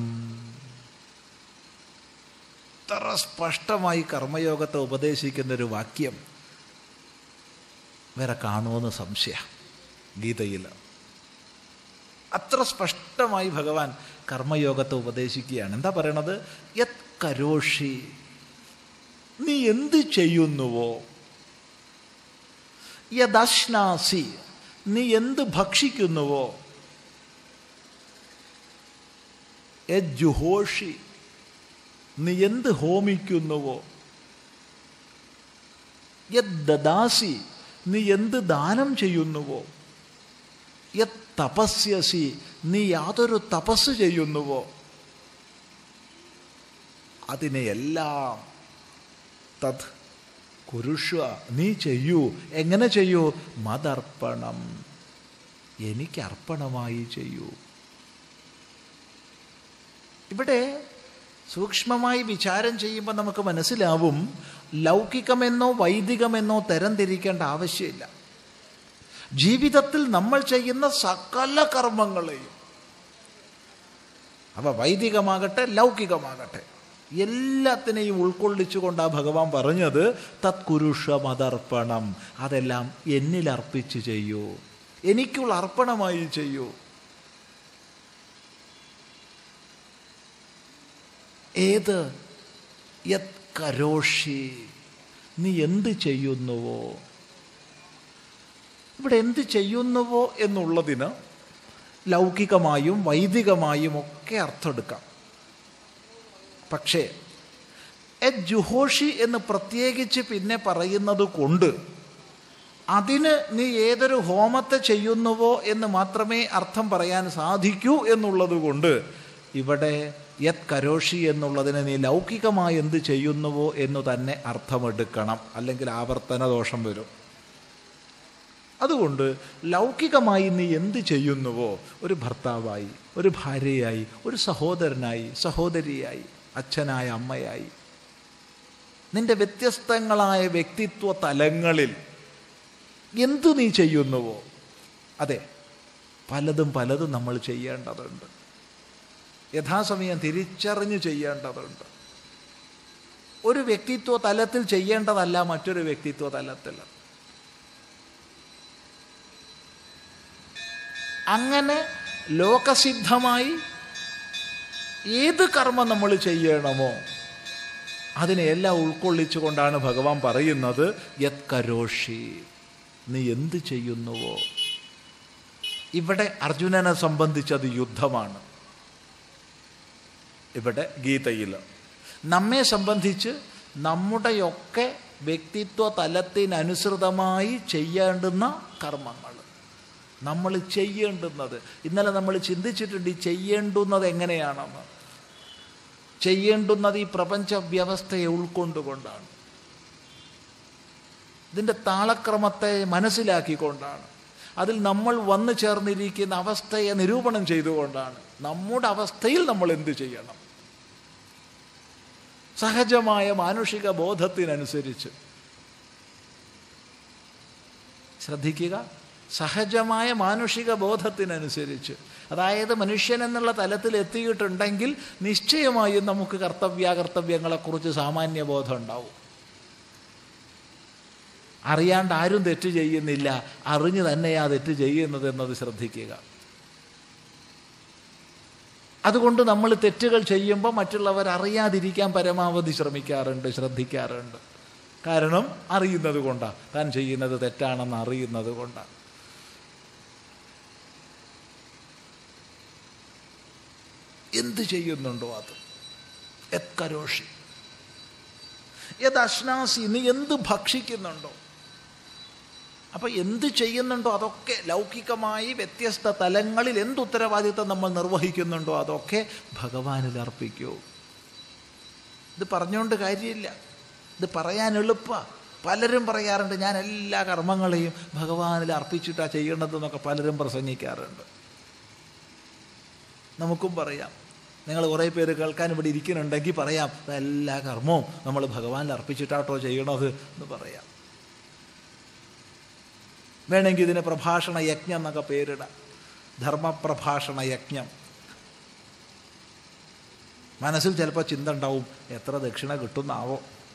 ഇത്ര സ്പഷ്ടമായി കർമ്മയോഗത്തെ ഉപദേശിക്കുന്ന ഒരു വാക്യം വേറെ കാണുമെന്ന് സംശയ ഗീതയിൽ അത്ര സ്പഷ്ടമായി ഭഗവാൻ കർമ്മയോഗത്തെ ഉപദേശിക്കുകയാണ് എന്താ പറയണത് യത് കരോഷി നീ എന്ത് ചെയ്യുന്നുവോ യദശ്നാസി നീ എന്ത് ഭക്ഷിക്കുന്നുവോ യജുഹോഷി നീ എന്ത് ഹോമിക്കുന്നുവോ യദ്ദാസി നീ എന്ത് ദാനം ചെയ്യുന്നുവോ യത് തപസ്യസി നീ യാതൊരു തപസ് ചെയ്യുന്നുവോ അതിനെയെല്ലാം തത് കുരുഷ്വ നീ ചെയ്യൂ എങ്ങനെ ചെയ്യൂ മതർപ്പണം എനിക്ക് അർപ്പണമായി ചെയ്യൂ ഇവിടെ സൂക്ഷ്മമായി വിചാരം ചെയ്യുമ്പോൾ നമുക്ക് മനസ്സിലാവും ലൗകികമെന്നോ വൈദികമെന്നോ തരംതിരിക്കേണ്ട ആവശ്യമില്ല ജീവിതത്തിൽ നമ്മൾ ചെയ്യുന്ന സകല കർമ്മങ്ങളെയും അവ വൈദികമാകട്ടെ ലൗകികമാകട്ടെ എല്ലാത്തിനെയും ഉൾക്കൊള്ളിച്ചുകൊണ്ട് ആ ഭഗവാൻ പറഞ്ഞത് തത്കുരുഷ മതർപ്പണം അതെല്ലാം എന്നിൽ അർപ്പിച്ച് ചെയ്യൂ എനിക്കുള്ള അർപ്പണമായി ചെയ്യൂ ഏത് യത് കരോഷി നീ എന്ത് ചെയ്യുന്നുവോ ഇവിടെ എന്ത് ചെയ്യുന്നുവോ എന്നുള്ളതിന് ലൗകികമായും വൈദികമായും ഒക്കെ അർത്ഥമെടുക്കാം പക്ഷേ എ ജുഹോഷി എന്ന് പ്രത്യേകിച്ച് പിന്നെ പറയുന്നത് കൊണ്ട് അതിന് നീ ഏതൊരു ഹോമത്തെ ചെയ്യുന്നുവോ എന്ന് മാത്രമേ അർത്ഥം പറയാൻ സാധിക്കൂ എന്നുള്ളത് കൊണ്ട് ഇവിടെ യത് കരോഷി എന്നുള്ളതിന് നീ ലൗകികമായി എന്ത് ചെയ്യുന്നുവോ എന്ന് തന്നെ അർത്ഥമെടുക്കണം അല്ലെങ്കിൽ ആവർത്തന ദോഷം വരും അതുകൊണ്ട് ലൗകികമായി നീ എന്ത് ചെയ്യുന്നുവോ ഒരു ഭർത്താവായി ഒരു ഭാര്യയായി ഒരു സഹോദരനായി സഹോദരിയായി അച്ഛനായ അമ്മയായി നിന്റെ വ്യത്യസ്തങ്ങളായ വ്യക്തിത്വ തലങ്ങളിൽ എന്തു നീ ചെയ്യുന്നുവോ അതെ പലതും പലതും നമ്മൾ ചെയ്യേണ്ടതുണ്ട് യഥാസമയം തിരിച്ചറിഞ്ഞ് ചെയ്യേണ്ടതുണ്ട് ഒരു വ്യക്തിത്വ തലത്തിൽ ചെയ്യേണ്ടതല്ല മറ്റൊരു വ്യക്തിത്വ തലത്തിൽ അങ്ങനെ ലോകസിദ്ധമായി ഏത് കർമ്മം നമ്മൾ ചെയ്യണമോ അതിനെല്ലാം ഉൾക്കൊള്ളിച്ചുകൊണ്ടാണ് ഭഗവാൻ പറയുന്നത് യത് കരോഷി നീ എന്ത് ചെയ്യുന്നുവോ ഇവിടെ അർജുനനെ സംബന്ധിച്ചത് യുദ്ധമാണ് ഇവിടെ ഗീതയിൽ നമ്മെ സംബന്ധിച്ച് നമ്മുടെയൊക്കെ വ്യക്തിത്വ തലത്തിനനുസൃതമായി ചെയ്യേണ്ടുന്ന കർമ്മങ്ങൾ നമ്മൾ ചെയ്യേണ്ടുന്നത് ഇന്നലെ നമ്മൾ ചിന്തിച്ചിട്ടുണ്ട് ഈ ചെയ്യേണ്ടുന്നത് എങ്ങനെയാണെന്ന് ചെയ്യേണ്ടുന്നത് ഈ പ്രപഞ്ച വ്യവസ്ഥയെ ഉൾക്കൊണ്ടുകൊണ്ടാണ് ഇതിൻ്റെ താളക്രമത്തെ മനസ്സിലാക്കിക്കൊണ്ടാണ് അതിൽ നമ്മൾ വന്നു ചേർന്നിരിക്കുന്ന അവസ്ഥയെ നിരൂപണം ചെയ്തുകൊണ്ടാണ് നമ്മുടെ അവസ്ഥയിൽ നമ്മൾ എന്ത് ചെയ്യണം സഹജമായ മാനുഷിക ബോധത്തിനനുസരിച്ച് ശ്രദ്ധിക്കുക സഹജമായ മാനുഷിക ബോധത്തിനനുസരിച്ച് അതായത് മനുഷ്യൻ എന്നുള്ള തലത്തിൽ എത്തിയിട്ടുണ്ടെങ്കിൽ നിശ്ചയമായും നമുക്ക് കർത്തവ്യാകർത്തവ്യങ്ങളെക്കുറിച്ച് സാമാന്യ ബോധം ഉണ്ടാവും അറിയാണ്ട് ആരും തെറ്റ് ചെയ്യുന്നില്ല അറിഞ്ഞു തന്നെയാ തെറ്റ് ചെയ്യുന്നത് എന്നത് ശ്രദ്ധിക്കുക അതുകൊണ്ട് നമ്മൾ തെറ്റുകൾ ചെയ്യുമ്പോൾ മറ്റുള്ളവർ അറിയാതിരിക്കാൻ പരമാവധി ശ്രമിക്കാറുണ്ട് ശ്രദ്ധിക്കാറുണ്ട് കാരണം അറിയുന്നത് കൊണ്ടാണ് താൻ ചെയ്യുന്നത് തെറ്റാണെന്ന് അറിയുന്നത് കൊണ്ടാണ് എന്ത് ചെയ്യുന്നുണ്ടോ അത് എത്കരോഷി യത് അശ്നാസി നീ എന്ത് ഭക്ഷിക്കുന്നുണ്ടോ അപ്പൊ എന്ത് ചെയ്യുന്നുണ്ടോ അതൊക്കെ ലൗകികമായി വ്യത്യസ്ത തലങ്ങളിൽ എന്ത് ഉത്തരവാദിത്വം നമ്മൾ നിർവഹിക്കുന്നുണ്ടോ അതൊക്കെ ഭഗവാനിൽ അർപ്പിക്കൂ ഇത് പറഞ്ഞുകൊണ്ട് കാര്യമില്ല ഇത് പറയാൻ എളുപ്പ പലരും പറയാറുണ്ട് ഞാൻ എല്ലാ കർമ്മങ്ങളെയും ഭഗവാനിൽ അർപ്പിച്ചിട്ടാണ് ചെയ്യേണ്ടതെന്നൊക്കെ പലരും പ്രസംഗിക്കാറുണ്ട് നമുക്കും പറയാം നിങ്ങൾ കുറേ പേര് കേൾക്കാൻ ഇവിടെ ഇരിക്കുന്നുണ്ടെങ്കിൽ പറയാം എല്ലാ കർമ്മവും നമ്മൾ ഭഗവാനിൽ അർപ്പിച്ചിട്ടാട്ടോ ചെയ്യണത് എന്ന് പറയാം വേണമെങ്കിൽ ഇതിന് പ്രഭാഷണ യജ്ഞം എന്നൊക്കെ പേരിടാം ധർമ്മപ്രഭാഷണ യജ്ഞം മനസ്സിൽ ചിലപ്പോൾ ചിന്ത ഉണ്ടാവും എത്ര ദക്ഷിണ കിട്ടുന്നാവോ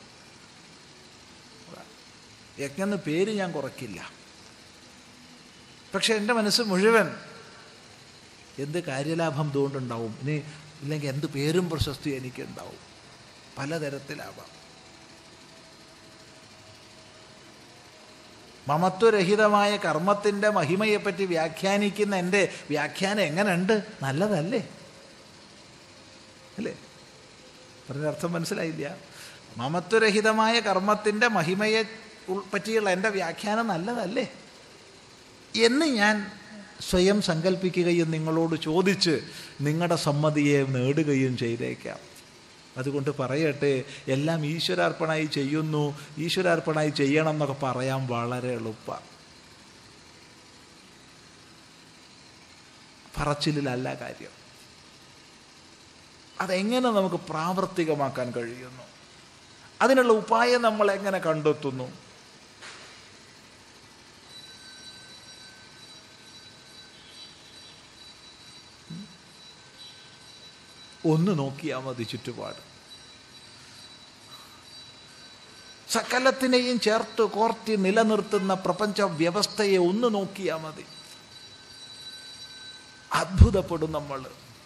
യജ്ഞം എന്ന് പേര് ഞാൻ കുറയ്ക്കില്ല പക്ഷെ എൻ്റെ മനസ്സ് മുഴുവൻ എന്ത് കാര്യലാഭം ഇതുകൊണ്ടുണ്ടാവും ഇനി ഇല്ലെങ്കിൽ എന്ത് പേരും പ്രശസ്തിയും എനിക്കുണ്ടാവും പലതരത്തിലാവാം മമത്വരഹിതമായ കർമ്മത്തിൻ്റെ മഹിമയെപ്പറ്റി വ്യാഖ്യാനിക്കുന്ന എൻ്റെ വ്യാഖ്യാനം എങ്ങനെയുണ്ട് നല്ലതല്ലേ അല്ലേ പറഞ്ഞൊരർത്ഥം മനസ്സിലായില്ല മമത്വരഹിതമായ കർമ്മത്തിൻ്റെ മഹിമയെ ഉൾ- പറ്റിയുള്ള എൻ്റെ വ്യാഖ്യാനം നല്ലതല്ലേ എന്ന് ഞാൻ സ്വയം സങ്കല്പിക്കുകയും നിങ്ങളോട് ചോദിച്ച് നിങ്ങളുടെ സമ്മതിയെ നേടുകയും ചെയ്തേക്കാം അതുകൊണ്ട് പറയട്ടെ എല്ലാം ഈശ്വരാർപ്പണമായി ചെയ്യുന്നു ഈശ്വരാർപ്പണമായി ചെയ്യണം എന്നൊക്കെ പറയാൻ വളരെ എളുപ്പമാണ് പറച്ചിലല്ല കാര്യം അതെങ്ങനെ നമുക്ക് പ്രാവർത്തികമാക്കാൻ കഴിയുന്നു അതിനുള്ള ഉപായം നമ്മൾ എങ്ങനെ കണ്ടെത്തുന്നു ഒന്ന് നോക്കിയാൽ മതി ചുറ്റുപാട് സകലത്തിനെയും ചേർത്ത് കോർത്തി നിലനിർത്തുന്ന പ്രപഞ്ച വ്യവസ്ഥയെ ഒന്ന് നോക്കിയാൽ മതി അത്ഭുതപ്പെടും നമ്മൾ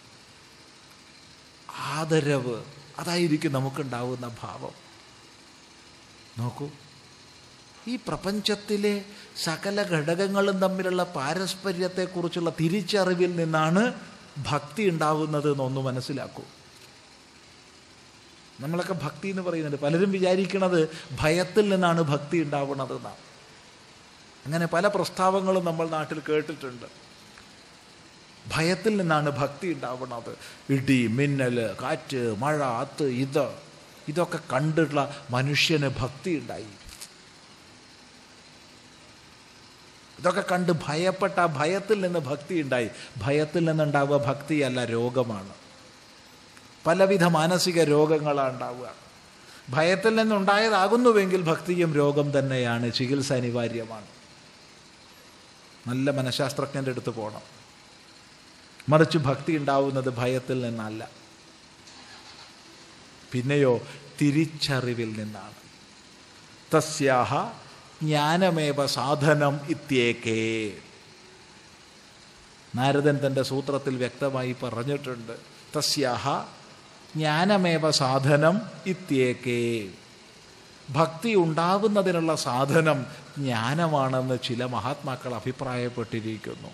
ആദരവ് അതായിരിക്കും നമുക്കുണ്ടാവുന്ന ഭാവം നോക്കൂ ഈ പ്രപഞ്ചത്തിലെ സകല ഘടകങ്ങളും തമ്മിലുള്ള പാരസ്പര്യത്തെക്കുറിച്ചുള്ള തിരിച്ചറിവിൽ നിന്നാണ് ഭക്തി ഉണ്ടാവുന്നത് എന്നൊന്ന് മനസ്സിലാക്കൂ നമ്മളൊക്കെ ഭക്തി എന്ന് പറയുന്നുണ്ട് പലരും വിചാരിക്കുന്നത് ഭയത്തിൽ നിന്നാണ് ഭക്തി ഉണ്ടാവുന്നത് എന്നാണ് അങ്ങനെ പല പ്രസ്താവങ്ങളും നമ്മൾ നാട്ടിൽ കേട്ടിട്ടുണ്ട് ഭയത്തിൽ നിന്നാണ് ഭക്തി ഉണ്ടാവുന്നത് ഇടി മിന്നൽ കാറ്റ് മഴ അത് ഇത് ഇതൊക്കെ കണ്ടിട്ടുള്ള മനുഷ്യന് ഭക്തി ഉണ്ടായി ഇതൊക്കെ കണ്ട് ഭയപ്പെട്ട ആ ഭയത്തിൽ നിന്ന് ഭക്തി ഉണ്ടായി ഭയത്തിൽ നിന്നുണ്ടാവുക ഭക്തിയല്ല രോഗമാണ് പലവിധ മാനസിക രോഗങ്ങളാണ് ഉണ്ടാവുക ഭയത്തിൽ നിന്നുണ്ടായതാകുന്നുവെങ്കിൽ ഭക്തിയും രോഗം തന്നെയാണ് ചികിത്സ അനിവാര്യമാണ് നല്ല മനഃശാസ്ത്രജ്ഞൻ്റെ അടുത്ത് പോകണം മറിച്ച് ഭക്തി ഉണ്ടാവുന്നത് ഭയത്തിൽ നിന്നല്ല പിന്നെയോ തിരിച്ചറിവിൽ നിന്നാണ് തസ്യാഹ ജ്ഞാനമേവ സാധനം ഇത്യേക്കേ നാരദൻ തൻ്റെ സൂത്രത്തിൽ വ്യക്തമായി പറഞ്ഞിട്ടുണ്ട് തസ്യാഹ ജ്ഞാനമേവ സാധനം ഇത്യേക്കേ ഭക്തി ഉണ്ടാകുന്നതിനുള്ള സാധനം ജ്ഞാനമാണെന്ന് ചില മഹാത്മാക്കൾ അഭിപ്രായപ്പെട്ടിരിക്കുന്നു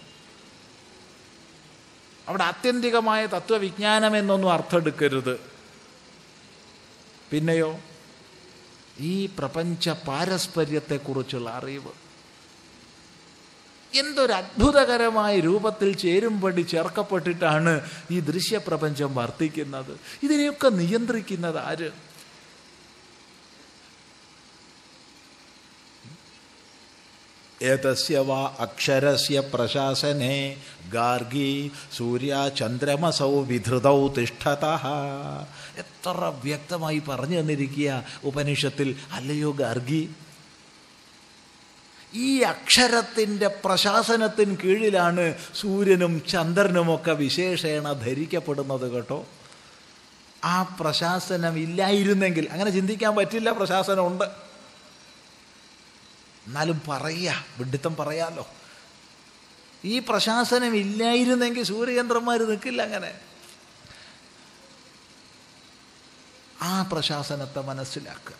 അവിടെ ആത്യന്തികമായ തത്വവിജ്ഞാനം എന്നൊന്നും അർത്ഥമെടുക്കരുത് പിന്നെയോ ഈ പ്രപഞ്ച പാരസ്പര്യത്തെക്കുറിച്ചുള്ള അറിവ് എന്തൊരു അത്ഭുതകരമായ രൂപത്തിൽ ചേരുംപടി ചേർക്കപ്പെട്ടിട്ടാണ് ഈ ദൃശ്യപ്രപഞ്ചം വർത്തിക്കുന്നത് ഇതിനെയൊക്കെ നിയന്ത്രിക്കുന്നത് ആര് ഏതസ്യ വാ അക്ഷരസ്യ പ്രശാസനെ ഗാർഗി സൂര്യ ചന്ദ്രമസൗ വിധൃതൗ തിഷ്ഠത എത്ര വ്യക്തമായി പറഞ്ഞു തന്നിരിക്കുക ഉപനിഷത്തിൽ അല്ലയോ ഗാർഗി ഈ അക്ഷരത്തിൻ്റെ പ്രശാസനത്തിന് കീഴിലാണ് സൂര്യനും ചന്ദ്രനുമൊക്കെ വിശേഷേണ ധരിക്കപ്പെടുന്നത് കേട്ടോ ആ പ്രശാസനം ഇല്ലായിരുന്നെങ്കിൽ അങ്ങനെ ചിന്തിക്കാൻ പറ്റില്ല പ്രശാസനമുണ്ട് എന്നാലും പറയുക വിഡിത്തം പറയാലോ ഈ പ്രശാസനം ഇല്ലായിരുന്നെങ്കിൽ സൂര്യചന്ദ്രന്മാർ നിൽക്കില്ല അങ്ങനെ ആ പ്രശാസനത്തെ മനസ്സിലാക്കുക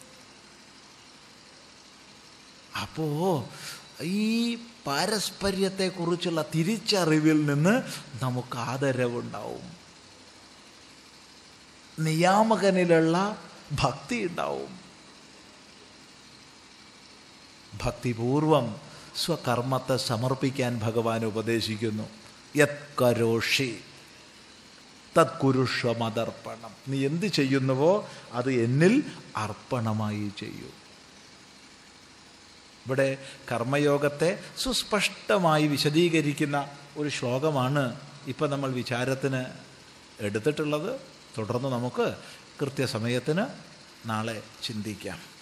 അപ്പോ ഈ പാരസ്പര്യത്തെക്കുറിച്ചുള്ള തിരിച്ചറിവിൽ നിന്ന് നമുക്ക് ആദരവുണ്ടാവും നിയാമകനിലുള്ള ഭക്തി ഉണ്ടാവും ഭക്തിപൂർവം സ്വകർമ്മത്തെ സമർപ്പിക്കാൻ ഭഗവാൻ ഉപദേശിക്കുന്നു യത് കരോഷി തത് കുരുഷ്വമതർപ്പണം നീ എന്ത് ചെയ്യുന്നുവോ അത് എന്നിൽ അർപ്പണമായി ചെയ്യൂ ഇവിടെ കർമ്മയോഗത്തെ സുസ്പഷ്ടമായി വിശദീകരിക്കുന്ന ഒരു ശ്ലോകമാണ് ഇപ്പം നമ്മൾ വിചാരത്തിന് എടുത്തിട്ടുള്ളത് തുടർന്ന് നമുക്ക് കൃത്യസമയത്തിന് നാളെ ചിന്തിക്കാം